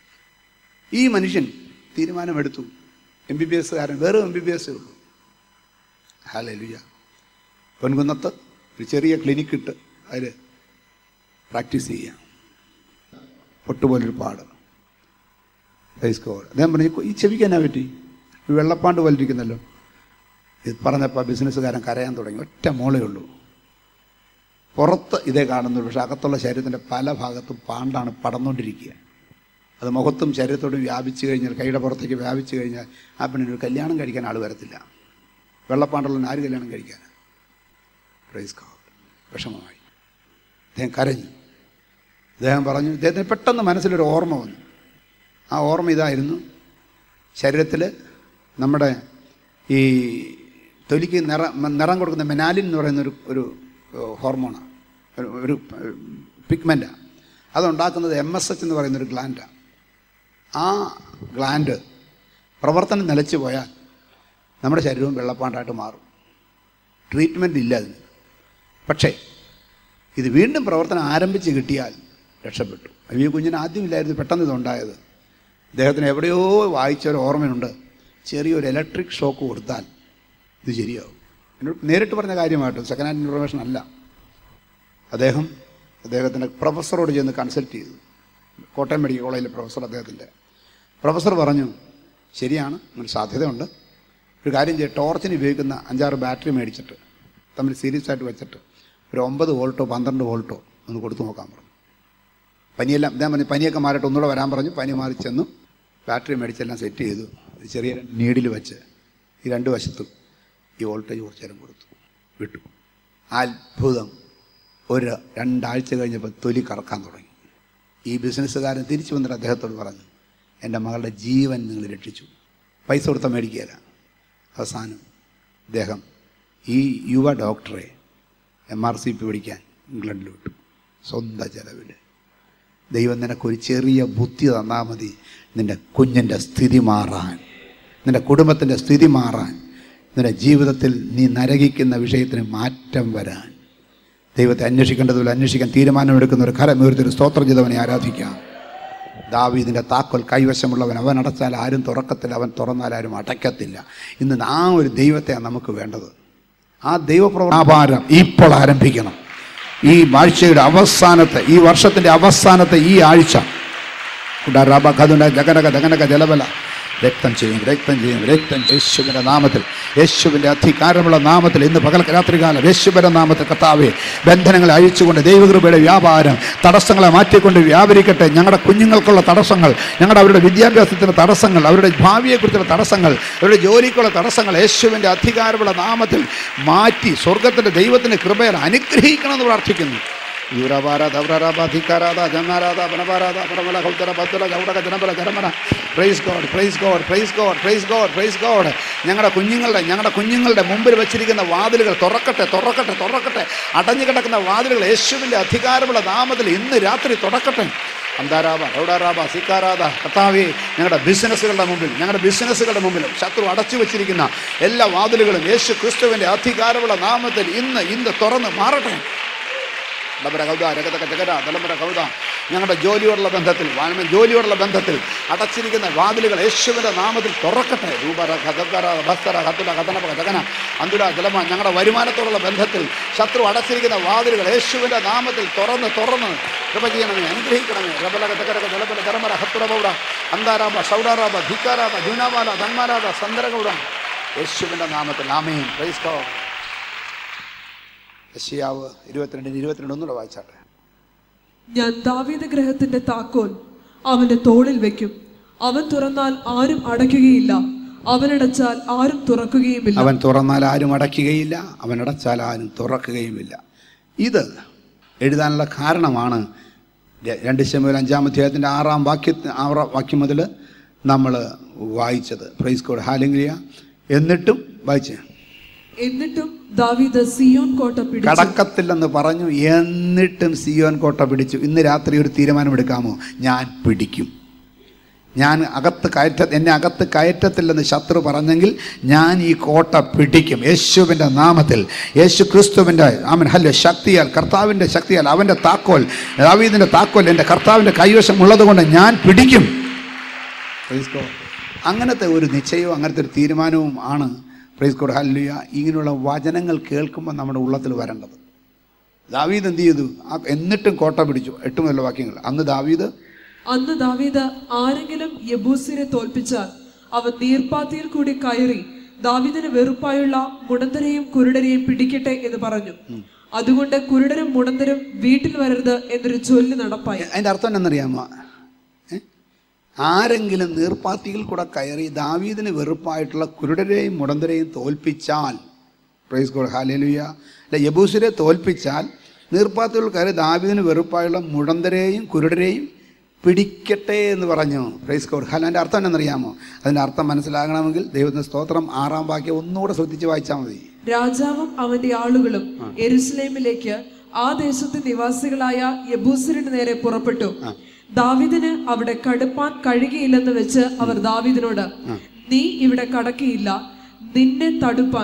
ഈ മനുഷ്യൻ തീരുമാനമെടുത്തു എം ബി ബി എസ്സുകാരൻ വെറും എം ബി ബി എസ് ഉള്ളൂ ഹാലലുയ പൊൻകുന്നത്ത് ഒരു ചെറിയ ക്ലിനിക്ക് ഇട്ട് അതിൽ പ്രാക്ടീസ് ചെയ്യാം പൊട്ടുപോലൊരു പാട് പ്രൈസ് ഗോഡ് അദ്ദേഹം പറഞ്ഞു ഈ ചെവിക്ക് എന്നാ പറ്റി ഒരു വെള്ളപ്പാണ്ട് പോലിരിക്കുന്നല്ലോ ഇത് പറഞ്ഞപ്പോൾ ബിസിനസ്സുകാരൻ കരയാൻ തുടങ്ങി ഒറ്റ മോളേ ഉള്ളൂ പുറത്ത് ഇതേ കാണുന്നുള്ളൂ പക്ഷെ അകത്തുള്ള ശരീരത്തിൻ്റെ പല ഭാഗത്തും പാണ്ടാണ് പടന്നുകൊണ്ടിരിക്കുക അത് മുഖത്തും ശരീരത്തോടും വ്യാപിച്ചു കഴിഞ്ഞാൽ കൈയുടെ പുറത്തേക്ക് വ്യാപിച്ചു കഴിഞ്ഞാൽ ആ പെണ്ണിന് കല്യാണം കഴിക്കാൻ ആൾ വരത്തില്ല വെള്ളപ്പാണ്ടുള്ള ആര് കല്യാണം കഴിക്കാൻ പ്രൈസ് ഗോഡ് വിഷമമായി അദ്ദേഹം കരഞ്ഞു അദ്ദേഹം പറഞ്ഞു ഇദ്ദേഹത്തിന് പെട്ടെന്ന് മനസ്സിലൊരു ഓർമ്മ വന്നു ആ ഓർമ്മ ഇതായിരുന്നു ശരീരത്തിൽ നമ്മുടെ ഈ തൊലിക്ക് നിറം നിറം കൊടുക്കുന്ന മെനാലിൻ എന്ന് പറയുന്ന ഒരു ഒരു ഹോർമോണാണ് ഒരു ഒരു പിഗ്മെൻറ്റാണ് അതുണ്ടാക്കുന്നത് എം എസ് എച്ച് എന്ന് പറയുന്ന ഒരു ഗ്ലാൻഡാണ് ആ ഗ്ലാൻഡ് പ്രവർത്തനം നിലച്ചു പോയാൽ നമ്മുടെ ശരീരവും വെള്ളപ്പാണ്ടായിട്ട് മാറും ട്രീറ്റ്മെൻറ്റ് ഇല്ല അതിന് പക്ഷേ ഇത് വീണ്ടും പ്രവർത്തനം ആരംഭിച്ച് കിട്ടിയാൽ രക്ഷപ്പെട്ടു ഈ കുഞ്ഞിന് ആദ്യമില്ലായിരുന്നു പെട്ടെന്ന് ഇതുണ്ടായത് അദ്ദേഹത്തിന് എവിടെയോ വായിച്ച ഒരു ഓർമ്മയുണ്ട് ചെറിയൊരു ഇലക്ട്രിക് ഷോക്ക് കൊടുത്താൽ ഇത് ശരിയാവും എന്നോട് നേരിട്ട് പറഞ്ഞ കാര്യമായിട്ട് സെക്കൻഡ് ഹാൻഡ് ഇൻഫർമേഷൻ അല്ല അദ്ദേഹം അദ്ദേഹത്തിൻ്റെ പ്രൊഫസറോട് ചെന്ന് കൺസൾട്ട് ചെയ്തു കോട്ടയം മെഡിക്കൽ കോളേജിലെ പ്രൊഫസർ അദ്ദേഹത്തിൻ്റെ പ്രൊഫസർ പറഞ്ഞു ശരിയാണ് അങ്ങനെ സാധ്യതയുണ്ട് ഒരു കാര്യം ചെയ്യുക ടോർച്ചിന് ഉപയോഗിക്കുന്ന അഞ്ചാറ് ബാറ്ററി മേടിച്ചിട്ട് തമ്മിൽ സീരിയസ് ആയിട്ട് വെച്ചിട്ട് ഒരു ഒമ്പത് വോൾട്ടോ പന്ത്രണ്ട് വോൾട്ടോ ഒന്ന് കൊടുത്തു നോക്കാൻ പറഞ്ഞു പനിയെല്ലാം ഇതാ പറഞ്ഞു പനിയൊക്കെ മാറിയിട്ട് ഒന്നുകൂടെ വരാൻ പറഞ്ഞു പനി മാറി ചെന്നു ബാറ്ററി മേടിച്ചെല്ലാം സെറ്റ് ചെയ്തു ഒരു ചെറിയ നീഡിൽ വെച്ച് ഈ രണ്ട് വശത്തും ഈ വോൾട്ടേജ് കുറച്ച് നേരം കൊടുത്തു വിട്ടു അത്ഭുതം ഒരു രണ്ടാഴ്ച കഴിഞ്ഞപ്പോൾ തൊലി കറക്കാൻ തുടങ്ങി ഈ ബിസിനസ്സുകാരൻ തിരിച്ചു വന്നിട്ട് അദ്ദേഹത്തോട് പറഞ്ഞു എൻ്റെ മകളുടെ ജീവൻ നിങ്ങൾ രക്ഷിച്ചു പൈസ കൊടുത്താൽ മേടിക്കുകയില്ല അവസാനം അദ്ദേഹം ഈ യുവ ഡോക്ടറെ എം ആർ സി പി പിടിക്കാൻ ഇംഗ്ലണ്ടിൽ വിട്ടു സ്വന്തം ചെലവിൽ ദൈവം നിനക്കൊരു ചെറിയ ബുദ്ധി തന്നാൽ മതി നിൻ്റെ കുഞ്ഞിൻ്റെ സ്ഥിതി മാറാൻ നിൻ്റെ കുടുംബത്തിൻ്റെ സ്ഥിതി മാറാൻ നിൻ്റെ ജീവിതത്തിൽ നീ നരകിക്കുന്ന വിഷയത്തിന് മാറ്റം വരാൻ ദൈവത്തെ അന്വേഷിക്കേണ്ടതുപോലെ അന്വേഷിക്കാൻ തീരുമാനമെടുക്കുന്ന ഒരു കരമേറിയൊരു സ്തോത്രം ചെയ്തവനെ ആരാധിക്കാം ദാവീദിൻ്റെ താക്കോൽ കൈവശമുള്ളവൻ അവൻ അടച്ചാൽ ആരും തുറക്കത്തില്ല അവൻ തുറന്നാൽ ആരും അടയ്ക്കത്തില്ല ഇന്ന് ആ ഒരു ദൈവത്തെയാണ് നമുക്ക് വേണ്ടത് ആ ദൈവപ്രവ്യാപാരം ഇപ്പോൾ ആരംഭിക്കണം ഈ ആഴ്ചയുടെ അവസാനത്തെ ഈ വർഷത്തിൻ്റെ അവസാനത്തെ ഈ ആഴ്ച ഉടാറാബ കതുണ്ട ജഗനക ജഗനക ജലബല രക്തം ചെയ്യും രക്തം ചെയ്യും രക്തം യേശുവിൻ്റെ നാമത്തിൽ യേശുവിൻ്റെ അധികാരമുള്ള നാമത്തിൽ ഇന്ന് പകൽ രാത്രികാലം യേശുവിൻ്റെ നാമത്തിൽ കർത്താവെ ബന്ധനങ്ങളെ അഴിച്ചുകൊണ്ട് ദൈവകൃപയുടെ വ്യാപാരം തടസ്സങ്ങളെ മാറ്റിക്കൊണ്ട് വ്യാപരിക്കട്ടെ ഞങ്ങളുടെ കുഞ്ഞുങ്ങൾക്കുള്ള തടസ്സങ്ങൾ ഞങ്ങളുടെ അവരുടെ വിദ്യാഭ്യാസത്തിന് തടസ്സങ്ങൾ അവരുടെ ഭാവിയെക്കുറിച്ചുള്ള തടസ്സങ്ങൾ അവരുടെ ജോലിക്കുള്ള തടസ്സങ്ങൾ യേശുവിൻ്റെ അധികാരമുള്ള നാമത്തിൽ മാറ്റി സ്വർഗത്തിൻ്റെ ദൈവത്തിൻ്റെ കൃപയിൽ അനുഗ്രഹിക്കണമെന്ന് പ്രാർത്ഥിക്കുന്നു യൂരപാരാധ ധിക്കാരാധ ജന്നാരാധ പനപാരാധ പരമല കൗത്തര പത്തുല ചൗടക ജനപല ജനമന praise God praise God praise God praise God praise God ഞങ്ങളുടെ കുഞ്ഞുങ്ങളുടെ ഞങ്ങളുടെ കുഞ്ഞുങ്ങളുടെ മുമ്പിൽ വെച്ചിരിക്കുന്ന വാതിലുകൾ തുറക്കട്ടെ തുറക്കട്ടെ തുറക്കട്ടെ അടഞ്ഞു കിടക്കുന്ന വാതിലുകൾ യേശുവിൻ്റെ അധികാരമുള്ള നാമത്തിൽ ഇന്ന് രാത്രി തുറക്കട്ടെ അന്താരാബ റൗഡാറാബ സിക്കാരാധ കർത്താവേ ഞങ്ങളുടെ ബിസിനസ്സുകളുടെ മുമ്പിൽ ഞങ്ങളുടെ ബിസിനസ്സുകളുടെ മുമ്പിൽ ശത്രു അടച്ചു വെച്ചിരിക്കുന്ന എല്ലാ വാതിലുകളും യേശു ക്രിസ്തുവിൻ്റെ അധികാരമുള്ള നാമത്തിൽ ഇന്ന് ഇന്ന് തുറന്ന് മാറട്ടെ ഡബര കൗത രഗതക ജഗര തലമുറ കൗത ഞങ്ങളുടെ ജോലിയോടുള്ള ബന്ധത്തിൽ വാനമ ജോലിയോടുള്ള ബന്ധത്തിൽ അടച്ചിരിക്കുന്ന വാതിലുകൾ യേശുവിൻ്റെ നാമത്തിൽ തുറക്കട്ടെ രൂപര ഖദക്കര ഭസ്തര കത്തുല കഥനപ ജഗന അന്തുര ജലമ ഞങ്ങളുടെ വരുമാനത്തോടുള്ള ബന്ധത്തിൽ ശത്രു അടച്ചിരിക്കുന്ന വാതിലുകൾ യേശുവിൻ്റെ നാമത്തിൽ തുറന്ന് തുറന്ന് കൃപ ചെയ്യണമേ അനുഗ്രഹിക്കണമേ റബല കഥകര ജലബല ധർമ്മര ഹത്തുര പൗര അന്താരാബ ഷൗഡാറാബ ധിക്കാരാബ ജൂനാബാല ധന്മാരാബ സന്ദരഗൗഡ യേശുവിൻ്റെ നാമത്തിൽ ആമേൻ പ്രൈസ് ഗോഡ് യശയാവ് ഇരുപത്തിരണ്ടിന് ഇരുപത്തിരണ്ട് ഒന്നുകൂടെ വായിച്ചാട്ടെ ഞാൻ ദാവീദ് ഗ്രഹത്തിന്റെ താക്കോൽ അവന്റെ തോളിൽ വെക്കും അവൻ തുറന്നാൽ ആരും അടയ്ക്കുകയില്ല അവനടച്ചാൽ ആരും തുറക്കുകയുമില്ല അവൻ തുറന്നാൽ ആരും അടയ്ക്കുകയില്ല അവൻ അടച്ചാൽ ആരും തുറക്കുകയുമില്ല ഇത് എഴുതാനുള്ള കാരണമാണ് ര- രണ്ട് ശമുൽ അഞ്ചാം അധ്യായത്തിൻ്റെ ആറാം വാക്യ ആറാം വാക്യം മുതൽ നമ്മൾ വായിച്ചത് പ്രൈസ് കോഡ് ഹാലിംഗ്രിയ എന്നിട്ടും വായിച്ചേ എന്നിട്ടും ദാവീദ് സിയോൻ കോട്ട പിടിച്ചു കടക്കത്തില്ലെന്ന് പറഞ്ഞു എന്നിട്ടും സിയോൻ കോട്ട പിടിച്ചു ഇന്ന് രാത്രി ഒരു തീരുമാനമെടുക്കാമോ ഞാൻ പിടിക്കും ഞാൻ അകത്ത് കയറ്റ എന്നെ അകത്ത് കയറ്റത്തില്ലെന്ന് ശത്രു പറഞ്ഞെങ്കിൽ ഞാൻ ഈ കോട്ട പിടിക്കും യേശുവിൻ്റെ നാമത്തിൽ യേശു ക്രിസ്തുവിൻ്റെ ആമൻ ഹല്ലോ ശക്തിയാൽ കർത്താവിൻ്റെ ശക്തിയാൽ അവൻ്റെ താക്കോൽ ദാവീദിൻ്റെ താക്കോൽ എൻ്റെ കർത്താവിൻ്റെ കൈവശം ഉള്ളതുകൊണ്ട് ഞാൻ പിടിക്കും Praise God. അങ്ങനത്തെ ഒരു നിശ്ചയവും അങ്ങനത്തെ ഒരു തീരുമാനവും ആണ് പ്രൈസ് കോഡ് ഹല്ലുയ ഇങ്ങനെയുള്ള വചനങ്ങൾ കേൾക്കുമ്പോൾ നമ്മുടെ ഉള്ളത്തിൽ വരേണ്ടത് ദാവീദ് എന്ത് ചെയ്തു ആ എന്നിട്ടും കോട്ട പിടിച്ചു എട്ട് മുതലുള്ള വാക്യങ്ങൾ അന്ന് ദാവീദ് അന്ന് ദാവീദ് ആരെങ്കിലും യബൂസിനെ തോൽപ്പിച്ചാൽ അവൻ നീർപ്പാത്തിയിൽ കൂടി കയറി ദാവീദിന് വെറുപ്പായുള്ള മുടന്തരെയും കുരുടരെയും പിടിക്കട്ടെ എന്ന് പറഞ്ഞു അതുകൊണ്ട് കുരുടരും മുടന്തരും വീട്ടിൽ വരരുത് എന്നൊരു ചൊല്ല് നടപ്പായി അതിൻ്റെ അർത്ഥം എന്നറിയാമോ ഏ? ആരെങ്കിലും നീർപ്പാത്തിയിൽ കൂടെ കയറി ദാവീദിന് വെറുപ്പായിട്ടുള്ള കുരുടരെയും മുടന്തരെയും തോൽപ്പിച്ചാൽ പ്രൈസ് ഗോഡ് ഹാലേലുയ അല്ല യബൂസിനെ തോൽപ്പിച്ചാൽ നീർപ്പാത്തികൾ കയറി ദാവീദിന് വെറുപ്പായുള്ള മുടന്തരെയും കുരുടരെയും പിടിക്കട്ടെ എന്ന് പറഞ്ഞു പ്രൈസ് ഗോഡ് ഹാല അതിൻ്റെ അർത്ഥം എന്നറിയാമോ അതിൻ്റെ അർത്ഥം മനസ്സിലാകണമെങ്കിൽ ദൈവത്തിൻ്റെ സ്തോത്രം ആറാം വാക്യം ഒന്നുകൂടെ ശ്രദ്ധിച്ച് വായിച്ചാൽ മതി രാജാവും അവന്റെ ആളുകളും എരുസലേമിലേക്ക് ആ ദേശത്തെ നിവാസികളായ യബൂസരുടെ നേരെ പുറപ്പെട്ടു ദാവിദിന് അവിടെ കടുപ്പാൻ കഴിയുകയില്ലെന്ന് വെച്ച് അവർ ദാവിദിനോട് നീ ഇവിടെ കടക്കിയില്ല നിന്നെ തടുപ്പാൻ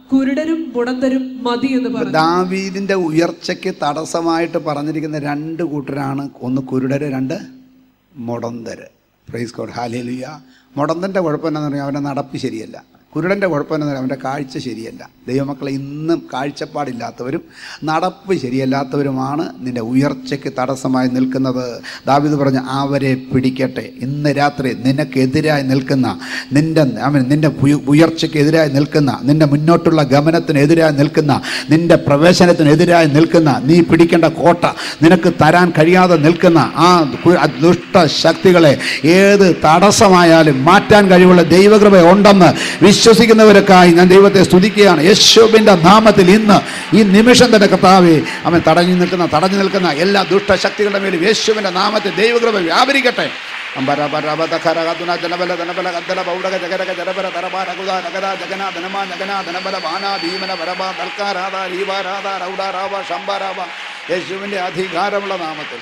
കുരുടരും മുടന്തരും മതി എന്ന് പറഞ്ഞു ദാവീദിന്റെ ഉയർച്ചയ്ക്ക് തടസ്സമായിട്ട് പറഞ്ഞിരിക്കുന്ന രണ്ട് കൂട്ടരാണ് ഒന്ന് കുരുടര് രണ്ട് മുടന്തര് പ്രൈസ് കോഡ് ഹാലേലുയ മുടന്തൻ്റെ കുഴപ്പം എന്താണെന്ന് പറഞ്ഞാൽ അവൻ്റെ നടപ്പ് ശരിയല്ല കുരുടൻ്റെ കുഴപ്പം എന്താണെന്ന് പറഞ്ഞാൽ അവൻ്റെ കാഴ്ച ശരിയല്ല ദൈവമക്കളെ ഇന്നും കാഴ്ചപ്പാടില്ലാത്തവരും നടപ്പ് ശരിയല്ലാത്തവരുമാണ് നിന്റെ ഉയർച്ചയ്ക്ക് തടസ്സമായി നിൽക്കുന്നത് ദാവിദ് പറഞ്ഞ അവരെ പിടിക്കട്ടെ ഇന്ന് രാത്രി നിനക്കെതിരായി നിൽക്കുന്ന നിന്റെ അവൻ നിന്റെ ഉയ- ഉയർച്ചയ്ക്കെതിരായി നിൽക്കുന്ന നിന്റെ മുന്നോട്ടുള്ള ഗമനത്തിനെതിരായി നിൽക്കുന്ന നിന്റെ പ്രവേശനത്തിനെതിരായി നിൽക്കുന്ന നീ പിടിക്കേണ്ട കോട്ട നിനക്ക് തരാൻ കഴിയാതെ നിൽക്കുന്ന ആ കു- ആ ദുഷ്ട ശക്തികളെ ഏത് തടസ്സമായാലും മാറ്റാൻ കഴിവുള്ള ദൈവകൃപ ഉണ്ടെന്ന് വിശ്വസിക്കുന്നവർക്കായി ഞാൻ ദൈവത്തെ സ്തുതിക്കുകയാണ് യേശുവിൻ്റെ നാമത്തിൽ ഇന്ന് ഈ നിമിഷം തന്നെ കർത്താവെ അവൻ തടഞ്ഞു നിൽക്കുന്ന തടഞ്ഞു നിൽക്കുന്ന എല്ലാ ദുഷ്ടശക്തികളുടെ മേലും യേശുവിൻ്റെ നാമത്തിൽ ദൈവകൃപ വ്യാപരിക്കട്ടെ അമ്പര പര പത ഖര കതുന ജനബല ധനബല കദ്ദല പൗഡക ജഗരക ജനബല തരബ രകുദ നഗര ജഗന ധനമ നഗന ധനബല വാന ഭീമന വരബ തൽക്കാരാധ രീവാരാധ രൗഡാരാവ ശംബാരാവ യേശുവിൻ്റെ അധികാരമുള്ള നാമത്തിൽ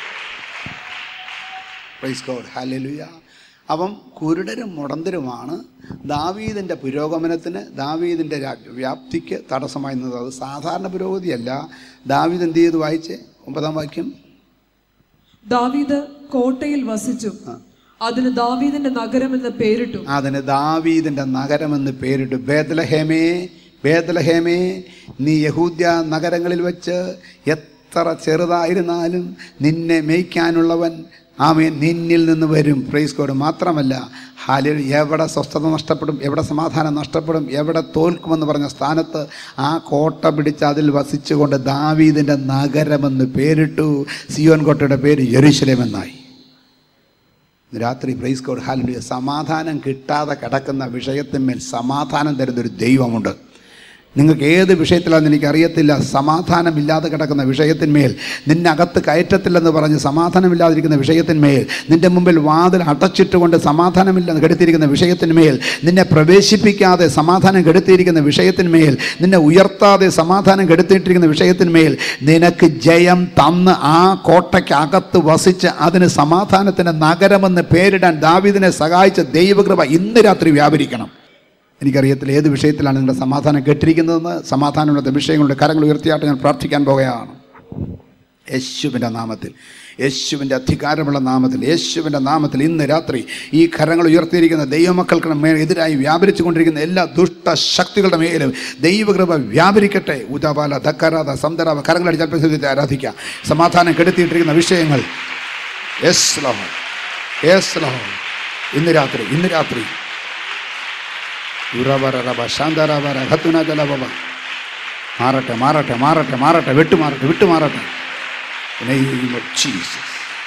പ്രൈസ് ഗോഡ് ഹല്ലേലൂയ അപ്പം കുരുടരും മുടന്തരുമാണ് ദാവീദിൻ്റെ പുരോഗമനത്തിന് ദാവീദിൻ്റെ രാ- വ്യാപ്തിക്ക് തടസ്സമായി നിന്നത് അത് സാധാരണ പുരോഗതിയല്ല ദാവീദ് എന്ത് ചെയ്തു വായിച്ചേ ഒമ്പതാം വാക്യം ദാവീദ് കോട്ടയിൽ വസിച്ചു അതിന് ദാവീദിന്റെ നഗരം എന്ന് പേരിട്ടു അതിന് ദാവീദിൻ്റെ നഗരമെന്ന് പേരിട്ടു ബേദലഹേമേ ബേദലഹേമേ നീ യഹൂദ്യ നഗരങ്ങളിൽ വെച്ച് എത്ര ചെറുതായിരുന്നാലും നിന്നെ മേയ്ക്കാനുള്ളവൻ ആമേൻ നിന്നിൽ നിന്ന് വരും പ്രൈസ് കോഡ് മാത്രമല്ല ഹാലിൽ എവിടെ സ്വസ്ഥത നഷ്ടപ്പെടും എവിടെ സമാധാനം നഷ്ടപ്പെടും എവിടെ തോൽക്കുമെന്ന് പറഞ്ഞ സ്ഥാനത്ത് ആ കോട്ട പിടിച്ച് അതിൽ വസിച്ചുകൊണ്ട് ദാവീദിൻ്റെ നഗരമെന്ന് പേരിട്ടു സിയോൻ കോട്ടയുടെ പേര് യെരുശലേം എന്നായി ഇന്ന് രാത്രി പ്രൈസ് കോഡ് ഹാലുയ സമാധാനം കിട്ടാതെ കിടക്കുന്ന വിഷയത്തിന്മേൽ സമാധാനം തരുന്നൊരു ദൈവമുണ്ട് നിങ്ങൾക്ക് ഏത് വിഷയത്തിലാണെന്ന് എനിക്കറിയത്തില്ല സമാധാനമില്ലാതെ കിടക്കുന്ന വിഷയത്തിന്മേൽ നിന്നെ അകത്ത് കയറ്റത്തില്ലെന്ന് പറഞ്ഞ് സമാധാനമില്ലാതിരിക്കുന്ന വിഷയത്തിന്മേൽ നിന്റെ മുമ്പിൽ വാതിൽ അടച്ചിട്ടുകൊണ്ട് സമാധാനമില്ലെന്ന് കെടുത്തിയിരിക്കുന്ന വിഷയത്തിന്മേൽ നിന്നെ പ്രവേശിപ്പിക്കാതെ സമാധാനം കെടുത്തിയിരിക്കുന്ന വിഷയത്തിന്മേൽ നിന്നെ ഉയർത്താതെ സമാധാനം കെടുത്തിയിട്ടിരിക്കുന്ന വിഷയത്തിന്മേൽ നിനക്ക് ജയം തന്ന് ആ കോട്ടയ്ക്കകത്ത് വസിച്ച് അതിന് സമാധാനത്തിൻ്റെ നഗരമെന്ന് പേരിടാൻ ദാവീദിനെ സഹായിച്ച ദൈവകൃപ ഇന്ന് രാത്രി വ്യാപരിക്കണം എനിക്കറിയത്തില്ല ഏത് വിഷയത്തിലാണ് നിങ്ങളുടെ സമാധാനം കേട്ടിരിക്കുന്നതെന്ന് സമാധാനമുള്ള വിഷയങ്ങളുടെ കരങ്ങൾ ഉയർത്തിയായിട്ട് ഞാൻ പ്രാർത്ഥിക്കാൻ പോകുകയാണ് യേശുവിൻ്റെ നാമത്തിൽ യേശുവിൻ്റെ അധികാരമുള്ള നാമത്തിൽ യേശുവിൻ്റെ നാമത്തിൽ ഇന്ന് രാത്രി ഈ കരങ്ങൾ ഉയർത്തിയിരിക്കുന്ന ദൈവമക്കൾക്ക് മേൽ എതിരായി വ്യാപരിച്ചു കൊണ്ടിരിക്കുന്ന എല്ലാ ദുഷ്ട ശക്തികളുടെ മേലും ദൈവകൃപ വ്യാപരിക്കട്ടെ ഉദാപാല ധക്കരാത സന്തരാവ കരങ്ങളടിച്ചാൽ പരിശുദ്ധത്തെ ആരാധിക്കാം സമാധാനം കെടുത്തിയിട്ടിരിക്കുന്ന വിഷയങ്ങൾ യെസ് ലഹോ യെസ് ലഹോ ഇന്ന് രാത്രി ഇന്ന് രാത്രി ഉറവറബ ശാന്തരവര ഹത്തുന ജലബബ മാറട്ടെ മാറട്ടെ മാറട്ടെ മാറട്ടെ വിട്ടു മാറട്ടെ വിട്ടു മാറട്ടെ In the name of Jesus.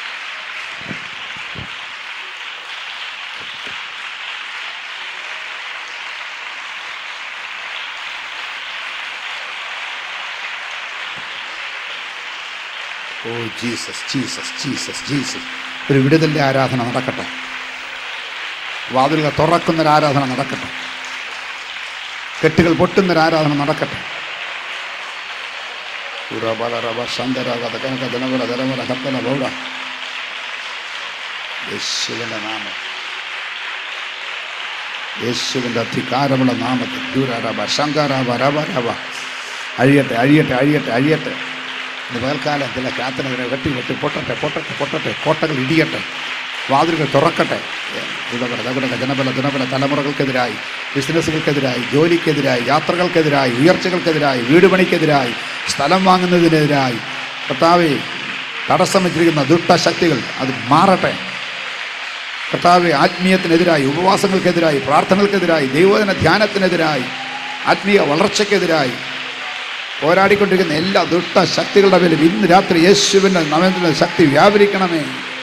Oh Jesus Jesus Jesus Jesus ഒരു വിടുതലിൻ്റെ ആരാധന നടക്കട്ടെ വാതിലുകൾ തുറക്കുന്നൊരു ആരാധന നടക്കട്ടെ കെട്ടുകൾ പൊട്ടുന്നൊരു ആരാധന നടക്കട്ടെ ഉറബലറബ ശന്തരാഗത കനക ധനവര ധനവര ഹത്തന ബൗഡ യേശുവിൻ്റെ നാമം യേശുവിൻ്റെ അധികാരമുള്ള നാമത്തിൽ ദൂരറബ ശങ്കാരബ രബ രബ അഴിയട്ടെ അഴിയട്ടെ അഴിയട്ടെ അഴിയട്ടെ ഇന്ന് പകൽക്കാലം ചില കാത്തനകളെ വെട്ടി വെട്ടി പൊട്ടട്ടെ പൊട്ടട്ടെ പൊട്ടട്ടെ കോട്ടകൾ ഇടിയട്ടെ വാതിലുകൾ തുറക്കട്ടെ ഇതകട തകട ജനബല ജനബല തലമുറകൾക്കെതിരായി ബിസിനസ്സുകൾക്കെതിരായി ജോലിക്കെതിരായി യാത്രകൾക്കെതിരായി ഉയർച്ചകൾക്കെതിരായി വീട് പണിക്കെതിരായി സ്ഥലം വാങ്ങുന്നതിനെതിരായി കർത്താവെ തടസ്സം വെച്ചിരിക്കുന്ന ദുഷ്ടശക്തികൾ അത് മാറട്ടെ കർത്താവെ ആത്മീയത്തിനെതിരായി ഉപവാസങ്ങൾക്കെതിരായി പ്രാർത്ഥനകൾക്കെതിരായി ദൈവദിന ധ്യാനത്തിനെതിരായി ആത്മീയ വളർച്ചയ്ക്കെതിരായി പോരാടിക്കൊണ്ടിരിക്കുന്ന എല്ലാ ദുഷ്ടശക്തികളുടെ മേലും ഇന്ന് രാത്രി യേശുവിൻ്റെ നവീന ശക്തി വ്യാപരിക്കണമേ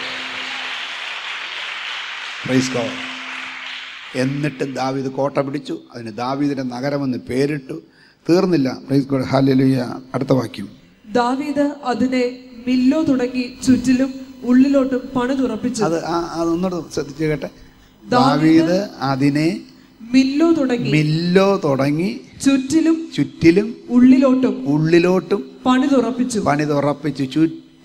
പ്രൈസ് ഗോഡ് എന്നിട്ടും ദാവീദ് കോട്ട പിടിച്ചു അതിന് ദാവീദിൻ്റെ നഗരമെന്ന് പേരിട്ടു തീർന്നില്ല പ്രൈസ് ഗോഡ് ഹാലലുയ അടുത്ത വാക്യം ദാവീദ് അതിനെ മില്ലോ തുടങ്ങി ചുറ്റിലും ഉള്ളിലോട്ടും പണിതുറപ്പിച്ചു അത് ആ അതൊന്നുകൂടെ ശ്രദ്ധിച്ചു കേട്ടെ ദാവീദ് അതിനെ മില്ലോ തുടങ്ങി മില്ലോ തുടങ്ങി ചുറ്റിലും ചുറ്റിലും ഉള്ളിലോട്ടും ഉള്ളിലോട്ടും പണിതുറപ്പിച്ചു പണിതുറപ്പിച്ച് ചുറ്റും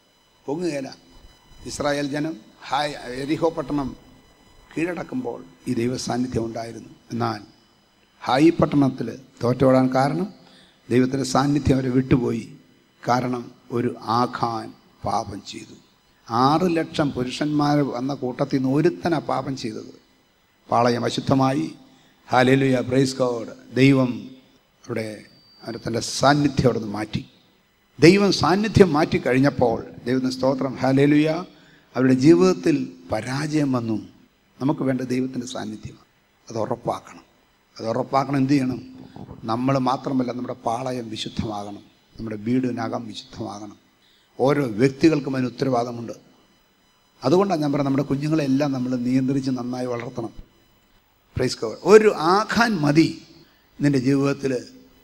പൊങ്ങുകയില്ല ഇസ്രായേൽ ജനം ഹായ് എരിഹോ പട്ടണം കീഴടക്കുമ്പോൾ ഈ ദൈവ സാന്നിധ്യം ഉണ്ടായിരുന്നു എന്നാൽ ഹായി പട്ടണത്തിൽ തോറ്റോടാൻ കാരണം ദൈവത്തിൻ്റെ സാന്നിധ്യം അവരെ വിട്ടുപോയി കാരണം ഒരു ആഖാൻ പാപം ചെയ്തു ആറ് ലക്ഷം പുരുഷന്മാർ വന്ന കൂട്ടത്തിൽ നിന്ന് ഒരുത്തനാ പാപം ചെയ്തത് പാളയം അശുദ്ധമായി ഹാലേലുയ പ്രൈസ് ഗോഡ് ദൈവം അവിടെ അവരെ തൻ്റെ സാന്നിധ്യം അവിടെ നിന്ന് മാറ്റി ദൈവം സാന്നിധ്യം മാറ്റി കഴിഞ്ഞപ്പോൾ ദൈവത്തിന് സ്തോത്രം ഹാലേലുയ അവരുടെ ജീവിതത്തിൽ പരാജയം വന്നു നമുക്ക് വേണ്ട ദൈവത്തിൻ്റെ സാന്നിധ്യമാണ് അത് ഉറപ്പാക്കണം അത് ഉറപ്പാക്കണം എന്ത് ചെയ്യണം നമ്മൾ മാത്രമല്ല നമ്മുടെ പാളയം വിശുദ്ധമാകണം നമ്മുടെ വീടിനകം വിശുദ്ധമാകണം ഓരോ വ്യക്തികൾക്കും അതിന് ഉത്തരവാദമുണ്ട് അതുകൊണ്ടാണ് ഞാൻ പറഞ്ഞത് നമ്മുടെ കുഞ്ഞുങ്ങളെല്ലാം നമ്മൾ നിയന്ത്രിച്ച് നന്നായി വളർത്തണം പ്രൈസ് കവർ ഒരു ആഖാൻ മതി നിൻ്റെ ജീവിതത്തിൽ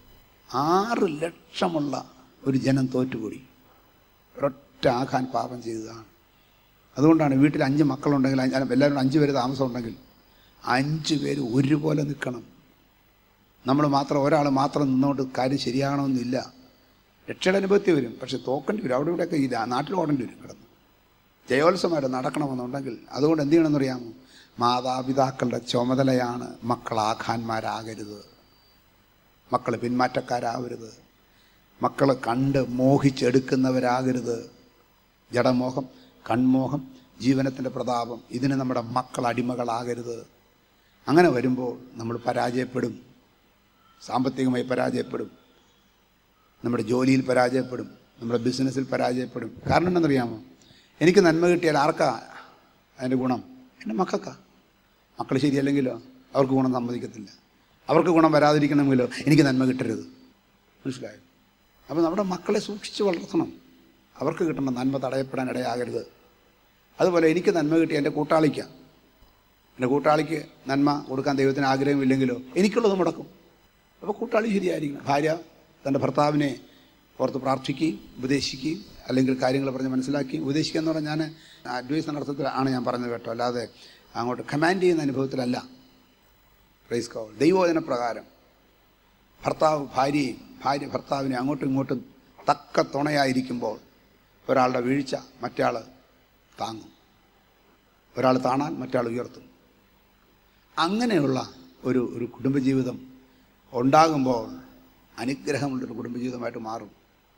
ആറ് ലക്ഷമുള്ള ഒരു ജനം തോറ്റുകൂടി ഒരൊറ്റ ആഖാൻ പാപം ചെയ്തതാണ് അതുകൊണ്ടാണ് വീട്ടിൽ അഞ്ച് മക്കളുണ്ടെങ്കിൽ അഞ്ച് അല്ല, എല്ലാവരും അഞ്ച് പേര് താമസം ഉണ്ടെങ്കിൽ അഞ്ച് പേര് ഒരുപോലെ നിൽക്കണം നമ്മൾ മാത്രം ഒരാൾ മാത്രം നിന്നുകൊണ്ട് കാര്യം ശരിയാകണമെന്നില്ല രക്ഷയുടെ അനുഭവത്തിൽ വരും പക്ഷെ തോക്കേണ്ടി വരും അവിടെ ഇവിടെയൊക്കെ ഈ നാട്ടിൽ ഓടേണ്ടി വരും കിടന്ന് ജയോത്സവമായിട്ട് നടക്കണമെന്നുണ്ടെങ്കിൽ അതുകൊണ്ട് എന്ത് ചെയ്യണമെന്നറിയാമോ മാതാപിതാക്കളുടെ ചുമതലയാണ് മക്കളാഖാന്മാരാകരുത് മക്കൾ പിന്മാറ്റക്കാരാകരുത് മക്കളെ കണ്ട് മോഹിച്ചെടുക്കുന്നവരാകരുത് ജഡമോഹം കൺമോഹം ജീവനത്തിൻ്റെ പ്രതാപം ഇതിന് നമ്മുടെ മക്കൾ അടിമകളാകരുത് അങ്ങനെ വരുമ്പോൾ നമ്മൾ പരാജയപ്പെടും സാമ്പത്തികമായി പരാജയപ്പെടും നമ്മുടെ ജോലിയിൽ പരാജയപ്പെടും നമ്മുടെ ബിസിനസ്സിൽ പരാജയപ്പെടും കാരണം എന്തെന്നറിയാമോ എനിക്ക് നന്മ കിട്ടിയാൽ ആർക്കാ അതിൻ്റെ ഗുണം എൻ്റെ മക്കൾക്കാ മക്കൾ ശരിയല്ലെങ്കിലോ അവർക്ക് ഗുണം സമ്മതിക്കത്തില്ല അവർക്ക് ഗുണം വരാതിരിക്കണമെങ്കിലോ എനിക്ക് നന്മ കിട്ടരുത് മനസ്സിലായോ അപ്പോൾ നമ്മുടെ മക്കളെ സൂക്ഷിച്ച് വളർത്തണം അവർക്ക് കിട്ടുന്ന നന്മ തടയപ്പെടാൻ ഇടയാകരുത് അതുപോലെ എനിക്ക് നന്മ കിട്ടി എൻ്റെ കൂട്ടാളിക്ക് എൻ്റെ കൂട്ടാളിക്ക് നന്മ കൊടുക്കാൻ ദൈവത്തിന് ആഗ്രഹമില്ലെങ്കിലോ എനിക്കുള്ളത് മുടക്കും അപ്പോൾ കൂട്ടാളി ശരിയായിരിക്കണം ഭാര്യ തൻ്റെ ഭർത്താവിനെ ഓർത്ത് പ്രാർത്ഥിക്കുകയും ഉപദേശിക്കുകയും അല്ലെങ്കിൽ കാര്യങ്ങൾ പറഞ്ഞ് മനസ്സിലാക്കുകയും ഉപദേശിക്കുക എന്ന് പറഞ്ഞാൽ ഞാൻ അഡ്വൈസ് എന്ന അർത്ഥത്തിൽ ആണ് ഞാൻ പറഞ്ഞത് കേട്ടോ അല്ലാതെ അങ്ങോട്ട് കമാൻഡ് ചെയ്യുന്ന അനുഭവത്തിലല്ല പ്രൈസ് കോൾ ദൈവോചന പ്രകാരം ഭർത്താവ് ഭാര്യയും ഭാര്യ ഭർത്താവിനെ അങ്ങോട്ടും ഇങ്ങോട്ടും തക്ക തുണയായിരിക്കുമ്പോൾ ഒരാളുടെ വീഴ്ച മറ്റയാൾ താങ്ങും ഒരാൾ താണാൽ മറ്റയാൾ ഉയർത്തും അങ്ങനെയുള്ള ഒരു ഒരു കുടുംബജീവിതം ഉണ്ടാകുമ്പോൾ അനുഗ്രഹമുള്ളൊരു കുടുംബജീവിതമായിട്ട് മാറും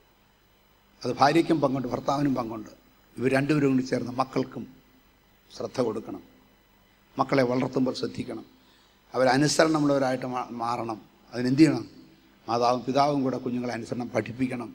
അത് ഭാര്യയ്ക്കും പങ്കുണ്ട് ഭർത്താവിനും പങ്കുണ്ട് ഇവർ രണ്ടുപേരും കൂടി ചേർന്ന് മക്കൾക്കും ശ്രദ്ധ കൊടുക്കണം മക്കളെ വളർത്തുമ്പോൾ ശ്രദ്ധിക്കണം അവരനുസരണമുള്ളവരായിട്ട് മാ- മാറണം അതിനെന്ത് ചെയ്യണം മാതാവും പിതാവും കൂടെ കുഞ്ഞുങ്ങളെ അനുസരണം പഠിപ്പിക്കണം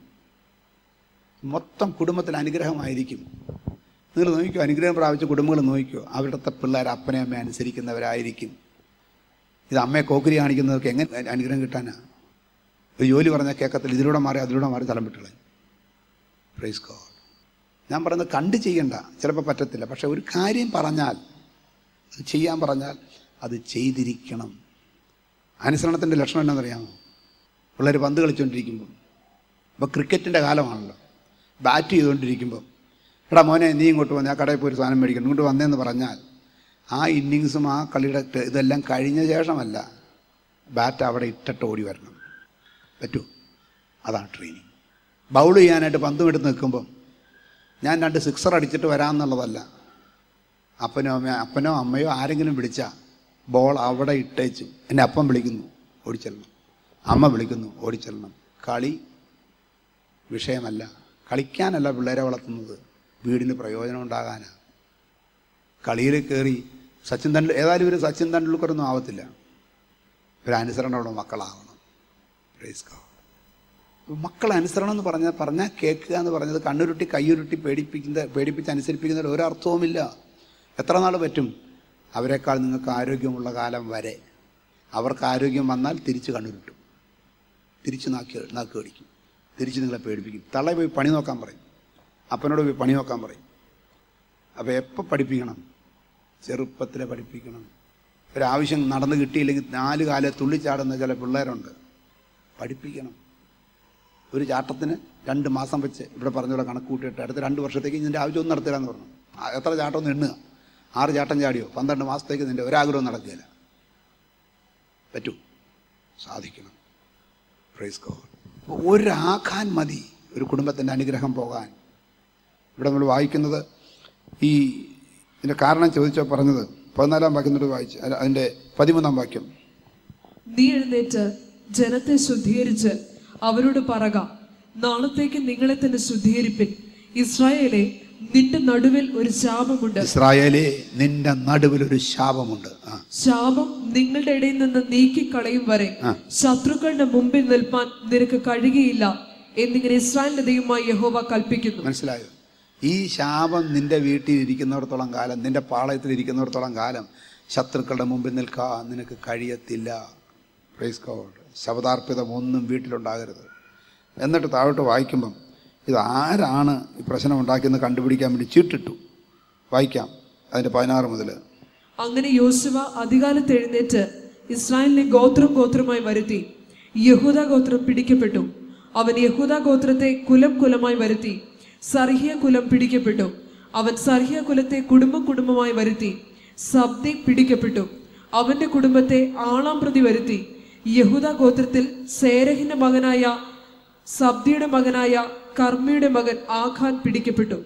മൊത്തം കുടുംബത്തിൽ അനുഗ്രഹമായിരിക്കും നിങ്ങൾ നോക്കിക്കോ അനുഗ്രഹം പ്രാപിച്ച കുടുംബങ്ങൾ നോക്കിക്കോ അവിടുത്തെ പിള്ളേർ അപ്പനെ അമ്മയെ അനുസരിക്കുന്നവരായിരിക്കും ഇത് അമ്മയെ കോക്കുരി കാണിക്കുന്നവർക്ക് എങ്ങനെ അനുഗ്രഹം കിട്ടാനാ ഒരു ജോലി പറഞ്ഞാൽ കേൾക്കത്തില്ല ഇതിലൂടെ മാറി അതിലൂടെ മാറി തലം വിട്ടുകളെ പ്രൈസ് ഗോഡ് ഞാൻ പറയുന്നത് കണ്ട് ചെയ്യണ്ട ചിലപ്പോൾ പറ്റത്തില്ല പക്ഷെ ഒരു കാര്യം പറഞ്ഞാൽ അത് ചെയ്യാൻ പറഞ്ഞാൽ അത് ചെയ്തിരിക്കണം അനുസരണത്തിൻ്റെ ലക്ഷണം എന്നാണെന്നറിയാമോ പിള്ളേർ പന്ത് കളിച്ചുകൊണ്ടിരിക്കുമ്പോൾ ഇപ്പോൾ ക്രിക്കറ്റിൻ്റെ കാലമാണല്ലോ ബാറ്റ് ചെയ്തുകൊണ്ടിരിക്കുമ്പോൾ എടാ മോനെ നീ ഇങ്ങോട്ട് വന്ന് ആ കടയിൽ പോയി ഒരു സാധനം മേടിക്കണം ഇങ്ങോട്ട് വന്നേന്ന് പറഞ്ഞാൽ ആ ഇന്നിങ്സും ആ കളിയുടെ ടെ- ഇതെല്ലാം കഴിഞ്ഞ ശേഷമല്ല ബാറ്റ് അവിടെ ഇട്ടിട്ട് ഓടി വരണം പറ്റൂ അതാണ് ട്രെയിനിങ് ബൗൾ ചെയ്യാനായിട്ട് പന്തും എടുത്ത് നിൽക്കുമ്പം ഞാൻ രണ്ട് സിക്സർ അടിച്ചിട്ട് വരാമെന്നുള്ളതല്ല അപ്പനോ അമ്മ അപ്പനോ അമ്മയോ ആരെങ്കിലും വിളിച്ചാൽ ബോൾ അവിടെ ഇട്ടേച്ചു എന്നെ അപ്പം വിളിക്കുന്നു ഓടിച്ചെല്ലണം അമ്മ വിളിക്കുന്നു ഓടിച്ചെല്ലണം കളി വിഷയമല്ല കളിക്കാനല്ല പിള്ളേരെ വളർത്തുന്നത് വീടിന് പ്രയോജനം ഉണ്ടാകാനാണ് കളിയിൽ കയറി സച്ചിൻ തെണ്ടു ഏതായാലും ഇവർ സച്ചിൻ തെണ്ടുൽക്കറൊന്നും ആവത്തില്ല ഒരു അനുസരണമുള്ള മക്കളാവണം Praise God. മക്കളെ അനുസരണം എന്ന് പറഞ്ഞാൽ പറഞ്ഞാൽ കേൾക്കുക എന്ന് പറഞ്ഞത് കണ്ണുരുട്ടി കയ്യുരുട്ടി പേടിപ്പിക്കുന്ന പേടിപ്പിച്ച് അനുസരിപ്പിക്കുന്നതിൽ ഒരർത്ഥവുമില്ല എത്ര നാൾ പറ്റും അവരെക്കാൾ നിങ്ങൾക്ക് ആരോഗ്യമുള്ള കാലം വരെ അവർക്ക് ആരോഗ്യം വന്നാൽ തിരിച്ച് കണ്ണുരുട്ടും തിരിച്ച് നാക്കി നാക്ക് കടിക്കും തിരിച്ച് നിങ്ങളെ പേടിപ്പിക്കും തള്ളെ പോയി പണി നോക്കാൻ പറയും അപ്പനോട് പോയി പണി നോക്കാൻ പറയും അപ്പോൾ എപ്പോൾ പഠിപ്പിക്കണം ചെറുപ്പത്തിലെ പഠിപ്പിക്കണം ഒരാവശ്യം നടന്ന് കിട്ടിയില്ലെങ്കിൽ നാല് കാലം തുള്ളിച്ചാടുന്ന ചില പിള്ളേരുണ്ട് പഠിപ്പിക്കണം ഒരു ചാട്ടത്തിന് രണ്ട് മാസം വെച്ച് ഇവിടെ പറഞ്ഞ പോലെ കണക്ക് കൂട്ടിയിട്ട് അടുത്ത രണ്ട് വർഷത്തേക്ക് ഇതിൻ്റെ ആവശ്യമൊന്നും നടത്തില്ലാന്ന് പറഞ്ഞു ആ, എത്ര ചാട്ടം ഒന്ന് എണ്ണുക ആറ് ചാട്ടം ചാടിയോ പന്ത്രണ്ട് മാസത്തേക്ക് നിൻ്റെ ഒരാഗ്രഹവും നടക്കുകയില്ല പറ്റൂ സാധിക്കണം പ്രൈസ് ഗോഡ് ഒരാക്കാൻ മതി ഒരു കുടുംബത്തിൻ്റെ അനുഗ്രഹം പോകാൻ ഇവിടെ നമ്മൾ വായിക്കുന്നത് ഈ ഇതിൻ്റെ കാരണം ചോദിച്ചോ പറഞ്ഞത് പതിനാലാം വാക്യം തൊട്ട് വായിച്ച് അല്ല, അതിൻ്റെ പതിമൂന്നാം വാക്യം നീ എഴുന്നേറ്റ് ജനത്തെ ശുദ്ധീകരിച്ച് അവരോട് പറക നാളത്തേക്ക് നിങ്ങളെ തന്നെ ശുദ്ധീകരിപ്പിൻ ഇസ്രായേലെ നിന്റെ നടുവിൽ ഒരു ശാപമുണ്ട് ഇസ്രായേലേ നിന്റെ നടുവിൽ ഒരു ശാപമുണ്ട് ആ ശാപം നിങ്ങളുടെ ഇടയിൽ നിന്ന് നീക്കിക്കളയും വരെ ആ. ശത്രുക്കളുടെ മുമ്പിൽ നിൽപ്പാൻ നിനക്ക് കഴിയുകയില്ല എന്നിങ്ങനെ ഇസ്രായേലിന്റെ ദൈവമായി യഹോവ കൽപ്പിക്കുന്നു മനസ്സിലായോ ഈ ശാപം നിന്റെ വീട്ടിൽ ഇരിക്കുന്നിടത്തോളം കാലം നിന്റെ പാളയത്തിൽ ഇരിക്കുന്നിടത്തോളം കാലം ശത്രുക്കളുടെ മുമ്പിൽ നിൽക്കാൻ നിനക്ക് കഴിയത്തില്ല പ്രൈസ് ഗോഡ് ശബദാർപ്പിതം ഒന്നും വീട്ടിലുണ്ടാകരുത് എന്നിട്ട് താഴോട്ട് വായിക്കുമ്പം ഇത് ആരാണ് ഈ പ്രശ്നം ഉണ്ടാക്കിയെന്ന് കണ്ടുപിടിക്കാൻ വേണ്ടി ചീട്ടിട്ടു വായിക്കാം അതിൻ്റെ പതിനാറ് മുതൽ അങ്ങനെ യോശുവ അധികാലത്ത് എഴുന്നേറ്റ് ഇസ്രായേലിനെ ഗോത്രം ഗോത്രമായി വരുത്തി യഹൂദ ഗോത്രം പിടിക്കപ്പെട്ടു അവൻ യഹൂദ ഗോത്രത്തെ കുലം കുലമായി വരുത്തി സർഹിയ കുലം പിടിക്കപ്പെട്ടു അവൻ സർഹിയ കുലത്തെ കുടുംബം കുടുംബമായി വരുത്തി സബ്ദി പിടിക്കപ്പെട്ടു അവന്റെ കുടുംബത്തെ ആളാം പ്രതി വരുത്തി യഹൂദ ഗോത്രത്തിൽ സേരഹിന്റെ മകനായ സബ്ദിയുടെ മകനായ കർമ്മിയുടെ മകൻ ആഖാൻ പിടിക്കപ്പെട്ടു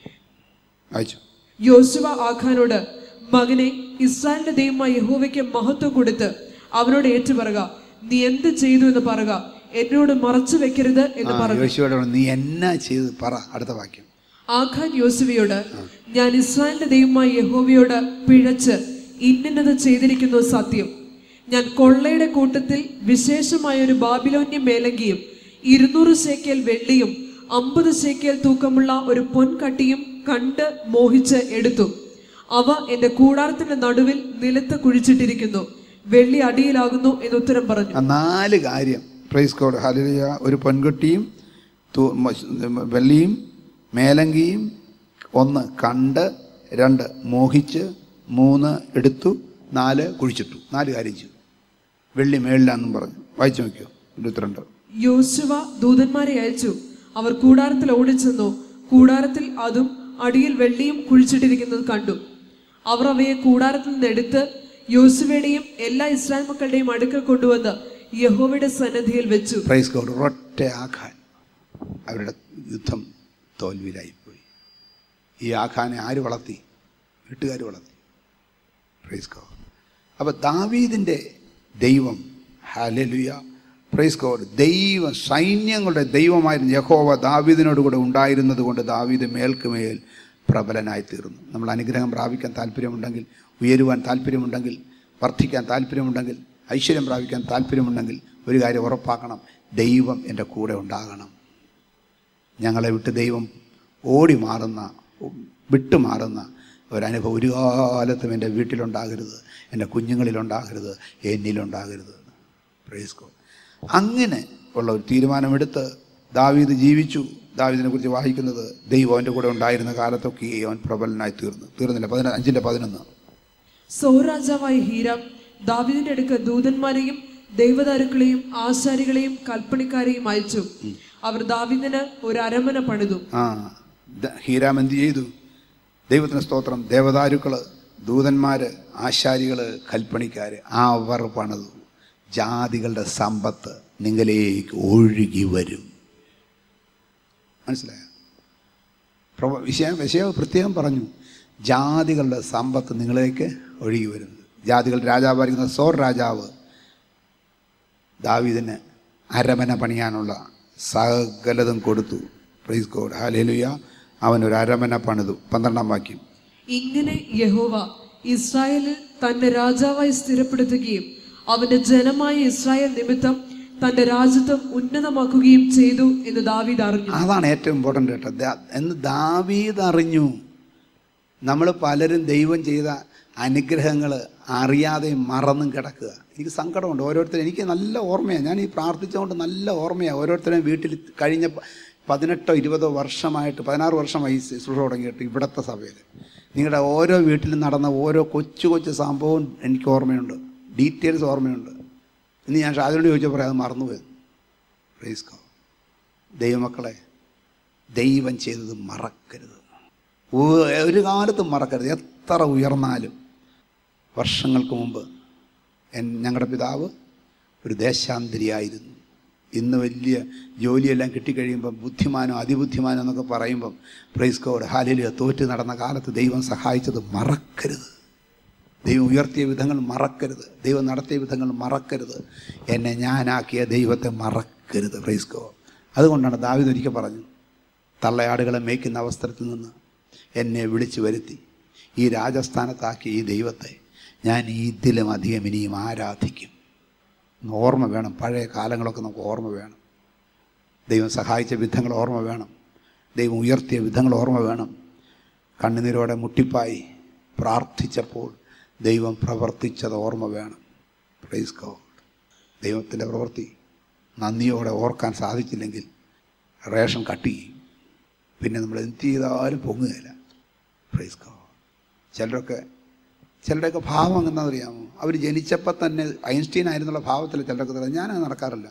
വായിച്ചു യോശുവ ആഖാനോട് മകനെ ഇസ്രായേലിന്റെ ദൈവമായ യഹോവയ്ക്ക് മഹത്വം കൊടുത്ത് അവനോട് ഏറ്റുപറക നീ എന്ത് ചെയ്തു എന്ന് പറക എന്നോട് മറച്ചു വെക്കരുത് എന്ന് ആ പറഞ്ഞു യോശുവോട് പറഞ്ഞു, നീ എന്നാ ചെയ്ത് പറ അടുത്ത വാക്യം ആഖാൻ യോശുവയോട് ഞാൻ ഇസ്രായേലിന്റെ ദൈവമായ യഹോവയോട് പിഴച്ച് ഇന്നത് ചെയ്തിരിക്കുന്നു സത്യം ഞാൻ കൊള്ളയുടെ കൂട്ടത്തിൽ വിശേഷമായ ഒരു ബാബിലോന്യ മേലങ്കിയും ഇരുന്നൂറ് ശേക്കേൽ വെള്ളിയും അമ്പത് ശേക്കേൽ തൂക്കമുള്ള ഒരു പൊൻകട്ടിയും കണ്ട് മോഹിച്ച് എടുത്തു അവ എന്റെ കൂടാരത്തിന്റെ നടുവിൽ നിലത്ത് കുഴിച്ചിട്ടിരിക്കുന്നു വെള്ളി അടിയിലാകുന്നു എന്ന് ഉത്തരം പറഞ്ഞു ആ നാല് കാര്യം പ്രൈസ് കോഡ് ഹലിയ ഒരു പെൺകുട്ടിയും തു- മ- വെള്ളിയും മേലങ്കിയും ഒന്ന് കണ്ട് രണ്ട് മോഹിച്ച് മൂന്ന് എടുത്തു നാല് കുഴിച്ചിട്ടു നാല് കാര്യം ചെയ്തു വെള്ളി മേളിലാന്നും പറഞ്ഞു വായിച്ചു നോക്കിയോ ഇരുപത്തിരണ്ട് യോശുവ ദൂതന്മാരെ അയച്ചു അവർ കൂടാരത്തിൽ ഓടിച്ചെന്നു കൂടാരത്തിൽ അതും അടിയിൽ വെള്ളിയും കുഴിച്ചിട്ടിരിക്കുന്നത് കണ്ടു അവർ അവയെ കൂടാരത്തിൽ നിന്ന് എടുത്ത് യോശുവയുടെയും എല്ലാ ഇസ്രായേൽ മക്കളുടെയും അടുക്കൽ കൊണ്ടുവന്ന് യഹോവയുടെ സന്നദ്ധിയിൽ വെച്ചു പ്രൈസ് കോഡ് ഒരൊറ്റ ആഖാൻ അവരുടെ യുദ്ധം തോൽവിയിലായിപ്പോയി ഈ ആഖാനെ ആര് വളർത്തി വീട്ടുകാർ വളർത്തി പ്രൈസ് കോഡ് അപ്പോൾ ദാവീദിൻ്റെ ദൈവം ഹാലലുയ പ്രൈസ് കോഡ് ദൈവ സൈന്യങ്ങളുടെ ദൈവമായിരുന്നു യഹോവ ദാവീദിനോട് കൂടെ ഉണ്ടായിരുന്നത് കൊണ്ട് ദാവീദ് മേൽക്കുമേൽ പ്രബലനായി തീർന്നു നമ്മൾ അനുഗ്രഹം പ്രാപിക്കാൻ താല്പര്യമുണ്ടെങ്കിൽ ഉയരുവാൻ താല്പര്യമുണ്ടെങ്കിൽ വർദ്ധിക്കാൻ താല്പര്യമുണ്ടെങ്കിൽ ഐശ്വര്യം പ്രാപിക്കാൻ താല്പര്യമുണ്ടെങ്കിൽ ഒരു കാര്യം ഉറപ്പാക്കണം ദൈവം എൻ്റെ കൂടെ ഉണ്ടാകണം ഞങ്ങളെ വിട്ട് ദൈവം ഓടി മാറുന്ന വിട്ടുമാറുന്ന ഒരനുഭവം ഒരു കാലത്തും എൻ്റെ വീട്ടിലുണ്ടാകരുത് എൻ്റെ കുഞ്ഞുങ്ങളിലുണ്ടാകരുത് എന്നിലുണ്ടാകരുത് പ്രേസ് ഗോഡ് അങ്ങനെ ഉള്ള ഒരു തീരുമാനമെടുത്ത് ദാവീദ് ജീവിച്ചു ദാവീദിനെ കുറിച്ച് വായിക്കുന്നത് ദൈവം അവൻ്റെ കൂടെ ഉണ്ടായിരുന്ന കാലത്തൊക്കെ അവൻ പ്രബലനായി തീർന്നു തീർന്നില്ല പതിന അഞ്ചിൻ്റെ പതിനൊന്ന് സോർ രാജാവായ ഹീരാം ദാവിദിന്റെ അടുക്ക ദൂതന്മാരെയും ദൈവദാരുക്കളെയും ആശാരികളെയും കൽപ്പണിക്കാരെയും അയച്ചു അവർ ദാവിദിന് ഒരു അരമന പണിതു ആ ദ- ഹീരാം എന്ത് ചെയ്തു ദൈവത്തിന് സ്തോത്രം ദേവദാരുക്കള് ദൂതന്മാര് ആശാരികള് കൽപ്പണിക്കാര് അവർ പണിതു ജാതികളുടെ സമ്പത്ത് നിങ്ങളിലേക്ക് ഒഴുകി വരും മനസ്സിലായോ പ്രവ- വിഷയം വിഷയം പ്രത്യേകം പറഞ്ഞു ജാതികളുടെ സമ്പത്ത് നിങ്ങളിലേക്ക് ഒഴുകി വരുന്നത് ജാതികൾ രാജാവായിരിക്കുന്ന സോർ രാജാവ് ദാവീദിന് അരമന പണിയാനുള്ള സകലതും കൊടുത്തു പ്രൈസ് ഗോഡ് ഹാലേലുയ അവൻ ഒരു അരമന പണിതു പന്ത്രണ്ടാം വാക്യം ഇങ്ങനെ യഹോവ ഇസ്രായേലിൽ തന്റെ രാജാവായി സ്ഥിരപ്പെടുത്തുകയും അവന്റെ ജനമായ ഇസ്രായേൽ നിമിത്തം തന്റെ രാജ്യത്വം ഉന്നതമാക്കുകയും ചെയ്തു എന്ന് ദാവീദ് അറിഞ്ഞു അതാണ് ഏറ്റവും ഇമ്പോർട്ടൻ്റ് കേട്ടോ ദാ- എന്ന് ദാവീദ് അറിഞ്ഞു നമ്മൾ പലരും ദൈവം ചെയ്ത അനുഗ്രഹങ്ങൾ അറിയാതെ മറന്നും കിടക്കുക എനിക്ക് സങ്കടമുണ്ട് ഓരോരുത്തരും എനിക്ക് നല്ല ഓർമ്മയാണ് ഞാൻ ഈ പ്രാർത്ഥിച്ചുകൊണ്ട് നല്ല ഓർമ്മയാണ് ഓരോരുത്തരും വീട്ടിൽ കഴിഞ്ഞ പ- പതിനെട്ടോ ഇരുപതോ വർഷമായിട്ട് പതിനാറ് വർഷമായി ഈ ശുശ്രൂഷ തുടങ്ങിയിട്ട് ഇവിടുത്തെ സഭയിൽ നിങ്ങളുടെ ഓരോ വീട്ടിലും നടന്ന ഓരോ കൊച്ചു കൊച്ചു സംഭവവും എനിക്ക് ഓർമ്മയുണ്ട് ഡീറ്റെയിൽസ് ഓർമ്മയുണ്ട് ഇന്ന് ഞാൻ ഷാജിനോട് ചോദിച്ചാൽ പറയാം അത് മറന്നുപോയത് പ്രൈസ് ഗോഡ് ദൈവമക്കളെ ദൈവം ചെയ്തത് മറക്കരുത് ഒ- ഒരു കാലത്തും മറക്കരുത് എത്ര ഉയർന്നാലും വർഷങ്ങൾക്ക് മുമ്പ് എൻ ഞങ്ങളുടെ പിതാവ് ഒരു ദേശാന്തരിയായിരുന്നു ഇന്ന് വലിയ ജോലിയെല്ലാം കിട്ടിക്കഴിയുമ്പം ബുദ്ധിമാനോ അതിബുദ്ധിമാനോ എന്നൊക്കെ പറയുമ്പം പ്രൈസ് കോഡ് ഹാലിലിയ തോറ്റ് നടന്ന കാലത്ത് ദൈവം സഹായിച്ചത് മറക്കരുത് ദൈവം ഉയർത്തിയ വിധങ്ങൾ മറക്കരുത് ദൈവം നടത്തിയ വിധങ്ങൾ മറക്കരുത് എന്നെ ഞാനാക്കിയ ദൈവത്തെ മറക്കരുത് പ്രൈസ് കോ അതുകൊണ്ടാണ് ദാവിദ് ഒരിക്കൽ പറഞ്ഞു തള്ളയാടുകളെ മേയ്ക്കുന്ന അവസരത്തിൽ നിന്ന് എന്നെ വിളിച്ചു വരുത്തി ഈ രാജസ്ഥാനത്താക്കിയ ഈ ദൈവത്തെ ഞാൻ ഇതിലും അധികം ഇനിയും ആരാധിക്കും ഒന്ന് ഓർമ്മ വേണം പഴയ കാലങ്ങളൊക്കെ നമുക്ക് ഓർമ്മ വേണം ദൈവം സഹായിച്ച വിധങ്ങൾ ഓർമ്മ വേണം ദൈവം ഉയർത്തിയ വിധങ്ങൾ ഓർമ്മ വേണം കണ്ണുനീരോടെ മുട്ടിപ്പായി പ്രാർത്ഥിച്ചപ്പോൾ ദൈവം പ്രവർത്തിച്ചത് ഓർമ്മ വേണം പ്രൈസ് ഗോഡ് ദൈവത്തിൻ്റെ പ്രവൃത്തി നന്ദിയോടെ ഓർക്കാൻ സാധിച്ചില്ലെങ്കിൽ റേഷൻ കട്ട് ചെയ്യും പിന്നെ നമ്മൾ എന്ത് ചെയ്താലും പൊങ്ങുകയില്ല പ്രൈസ് ഗോഡ് ചിലരൊക്കെ ചിലരുടെയൊക്കെ ഭാവം എന്താണെന്നറിയാമോ അവർ ജനിച്ചപ്പോൾ തന്നെ ഐൻസ്റ്റീൻ ആയിരുന്നുള്ള ഭാവത്തിൽ ചിലരൊക്കെ പറയാം ഞാനത് നടക്കാറില്ല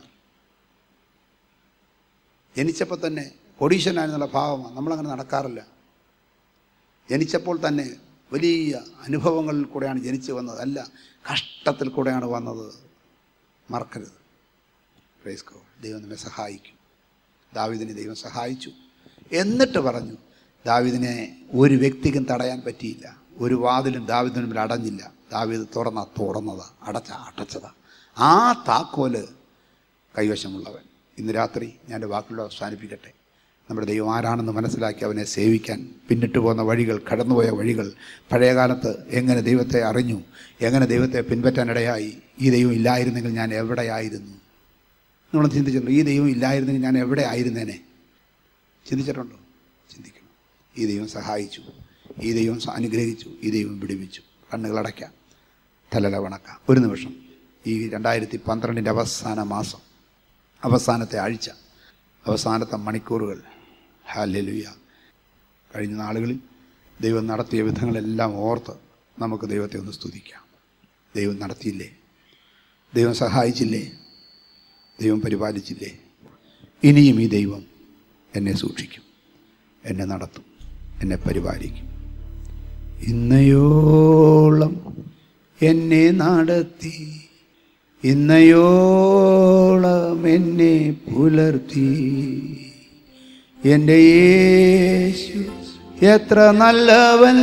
ജനിച്ചപ്പോൾ തന്നെ കൊടീശ്വരനായിരുന്നുള്ള ഭാവമാണ് നമ്മളങ്ങനെ നടക്കാറില്ല ജനിച്ചപ്പോൾ തന്നെ വലിയ അനുഭവങ്ങളിൽ കൂടെയാണ് ജനിച്ചു വന്നത് അല്ല കഷ്ടത്തിൽ കൂടെയാണ് വന്നത് മറക്കരുത് പ്രൈസ് ഗോഡ് ദൈവം നമ്മെ സഹായിക്കും ദാവിദിനെ ദൈവം സഹായിച്ചു എന്നിട്ട് പറഞ്ഞു ദാവിദിനെ ഒരു വ്യക്തിക്കും തടയാൻ പറ്റിയില്ല ഒരു വാതിലും ദാവിദിന് മുമ്പിൽ അടഞ്ഞില്ല ദാവിദ് തുറന്ന തുറന്നതാ അടച്ച അടച്ചതാ ആ താക്കോല് കൈവശമുള്ളവൻ ഇന്ന് രാത്രി ഞാൻ എൻ്റെ വാക്കുകൾ അവസാനിപ്പിക്കട്ടെ നമ്മുടെ ദൈവം ആരാണെന്ന് മനസ്സിലാക്കി അവനെ സേവിക്കാൻ പിന്നിട്ട് പോകുന്ന വഴികൾ കടന്നുപോയ വഴികൾ പഴയകാലത്ത് എങ്ങനെ ദൈവത്തെ അറിഞ്ഞു എങ്ങനെ ദൈവത്തെ പിൻപറ്റാനിടയായി ഈ ദൈവം ഇല്ലായിരുന്നെങ്കിൽ ഞാൻ എവിടെയായിരുന്നു നമ്മൾ ചിന്തിച്ചിട്ടുണ്ടോ ഈ ദൈവം ഇല്ലായിരുന്നെങ്കിൽ ഞാൻ എവിടെ ആയിരുന്നേനെ ചിന്തിച്ചിട്ടുണ്ടോ ചിന്തിക്കണം ഈ ദൈവം സഹായിച്ചു ഈ ദൈവം സ- അനുഗ്രഹിച്ചു ഈ ദൈവം വിടുവിച്ചു കണ്ണുകളടയ്ക്കാം തലല വണക്കാം ഒരു നിമിഷം ഈ രണ്ടായിരത്തി പന്ത്രണ്ടിൻ്റെ അവസാന മാസം അവസാനത്തെ ആഴ്ച അവസാനത്തെ മണിക്കൂറുകൾ ഹാലലുയ കഴിഞ്ഞ നാളുകളിൽ ദൈവം നടത്തിയ വിധങ്ങളെല്ലാം ഓർത്ത് നമുക്ക് ദൈവത്തെ ഒന്ന് സ്തുതിക്കാം ദൈവം നടത്തിയില്ലേ ദൈവം സഹായിച്ചില്ലേ ദൈവം പരിപാലിച്ചില്ലേ ഇനിയും ഈ ദൈവം എന്നെ സൂക്ഷിക്കും എന്നെ നടത്തും എന്നെ പരിപാലിക്കും ഇന്നയോളം എന്നെ നടത്തി ഇന്നയോളം എന്നെ പുലർത്തി എൻ്റെ യേശു എത്ര നല്ലവൻ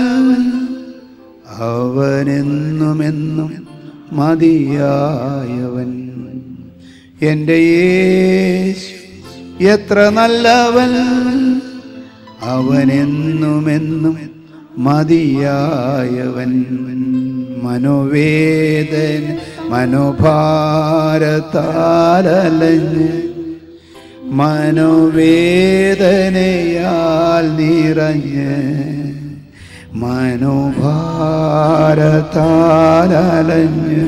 അവനെന്നുമെന്നും മതിയായവൻ എൻ്റെ യേശു എത്ര നല്ലവൻ അവനെന്നുമെന്നും മതിയായവൻ മനോവേദന മനോഭാരത്താലഞ്ഞ് മനോവേദനയാൽ നിറഞ്ഞ് മനോഭാരത്താലഞ്ഞ്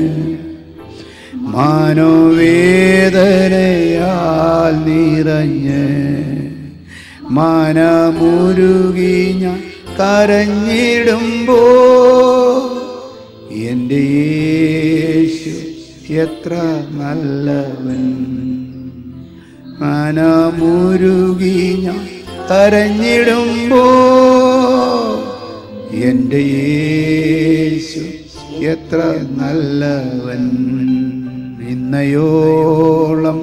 മനോവേദനയാൽ നിറഞ്ഞ് മനമുരുകി ഞാൻ കരഞ്ഞിടുമ്പോ എൻ്റെ യേശു എത്ര നല്ലവൻ മനമുരുകി ഞാൻ കരഞ്ഞിടുമ്പോ എൻ്റെ യേശു എത്ര നല്ലവൻ ഇന്നയോളം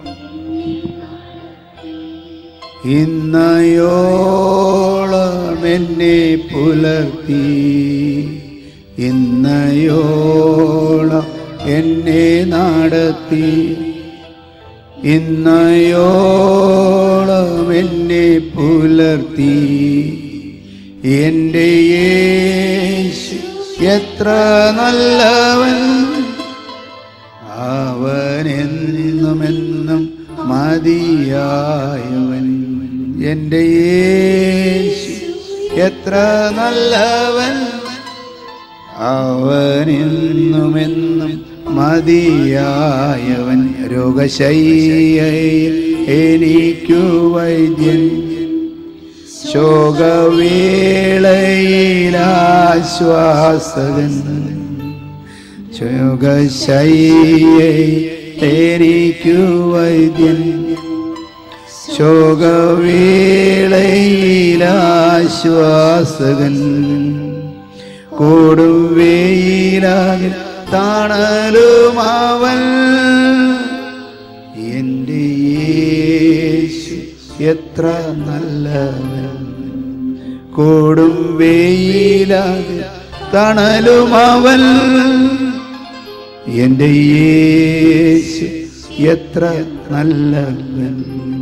ഇന്നയോളം എന്നെ പുലർത്തി ഇന്നയോളം എന്നെ നടത്തി ഇന്നയോളം എന്നെ പുലർത്തി എൻ്റെ യേശു എത്ര നല്ലവൻ അവനെന്നുമെന്നും മതിയായവൻ എൻ്റെ യേശു എത്ര നല്ലവൻ അവനെന്നുമെന്നും മതിയായവൻ രോഗശയ്യയിൽ എനിക്കു വൈദ്യൻ ശോകവേളയിലാശ്വാസകൻ ശോകശയ്യയിൽ എനിക്കു വൈദ്യൻ ശോകവേളയിലാശ്വാസകൻ കൊടും വെയിലാകിൽ തണലുമാവൻ എൻ്റെ എത്ര നല്ലവൻ കൊടും വെയിലാതെ തണലുമവൻ എൻ്റെ യേശു എത്ര നല്ലവൻ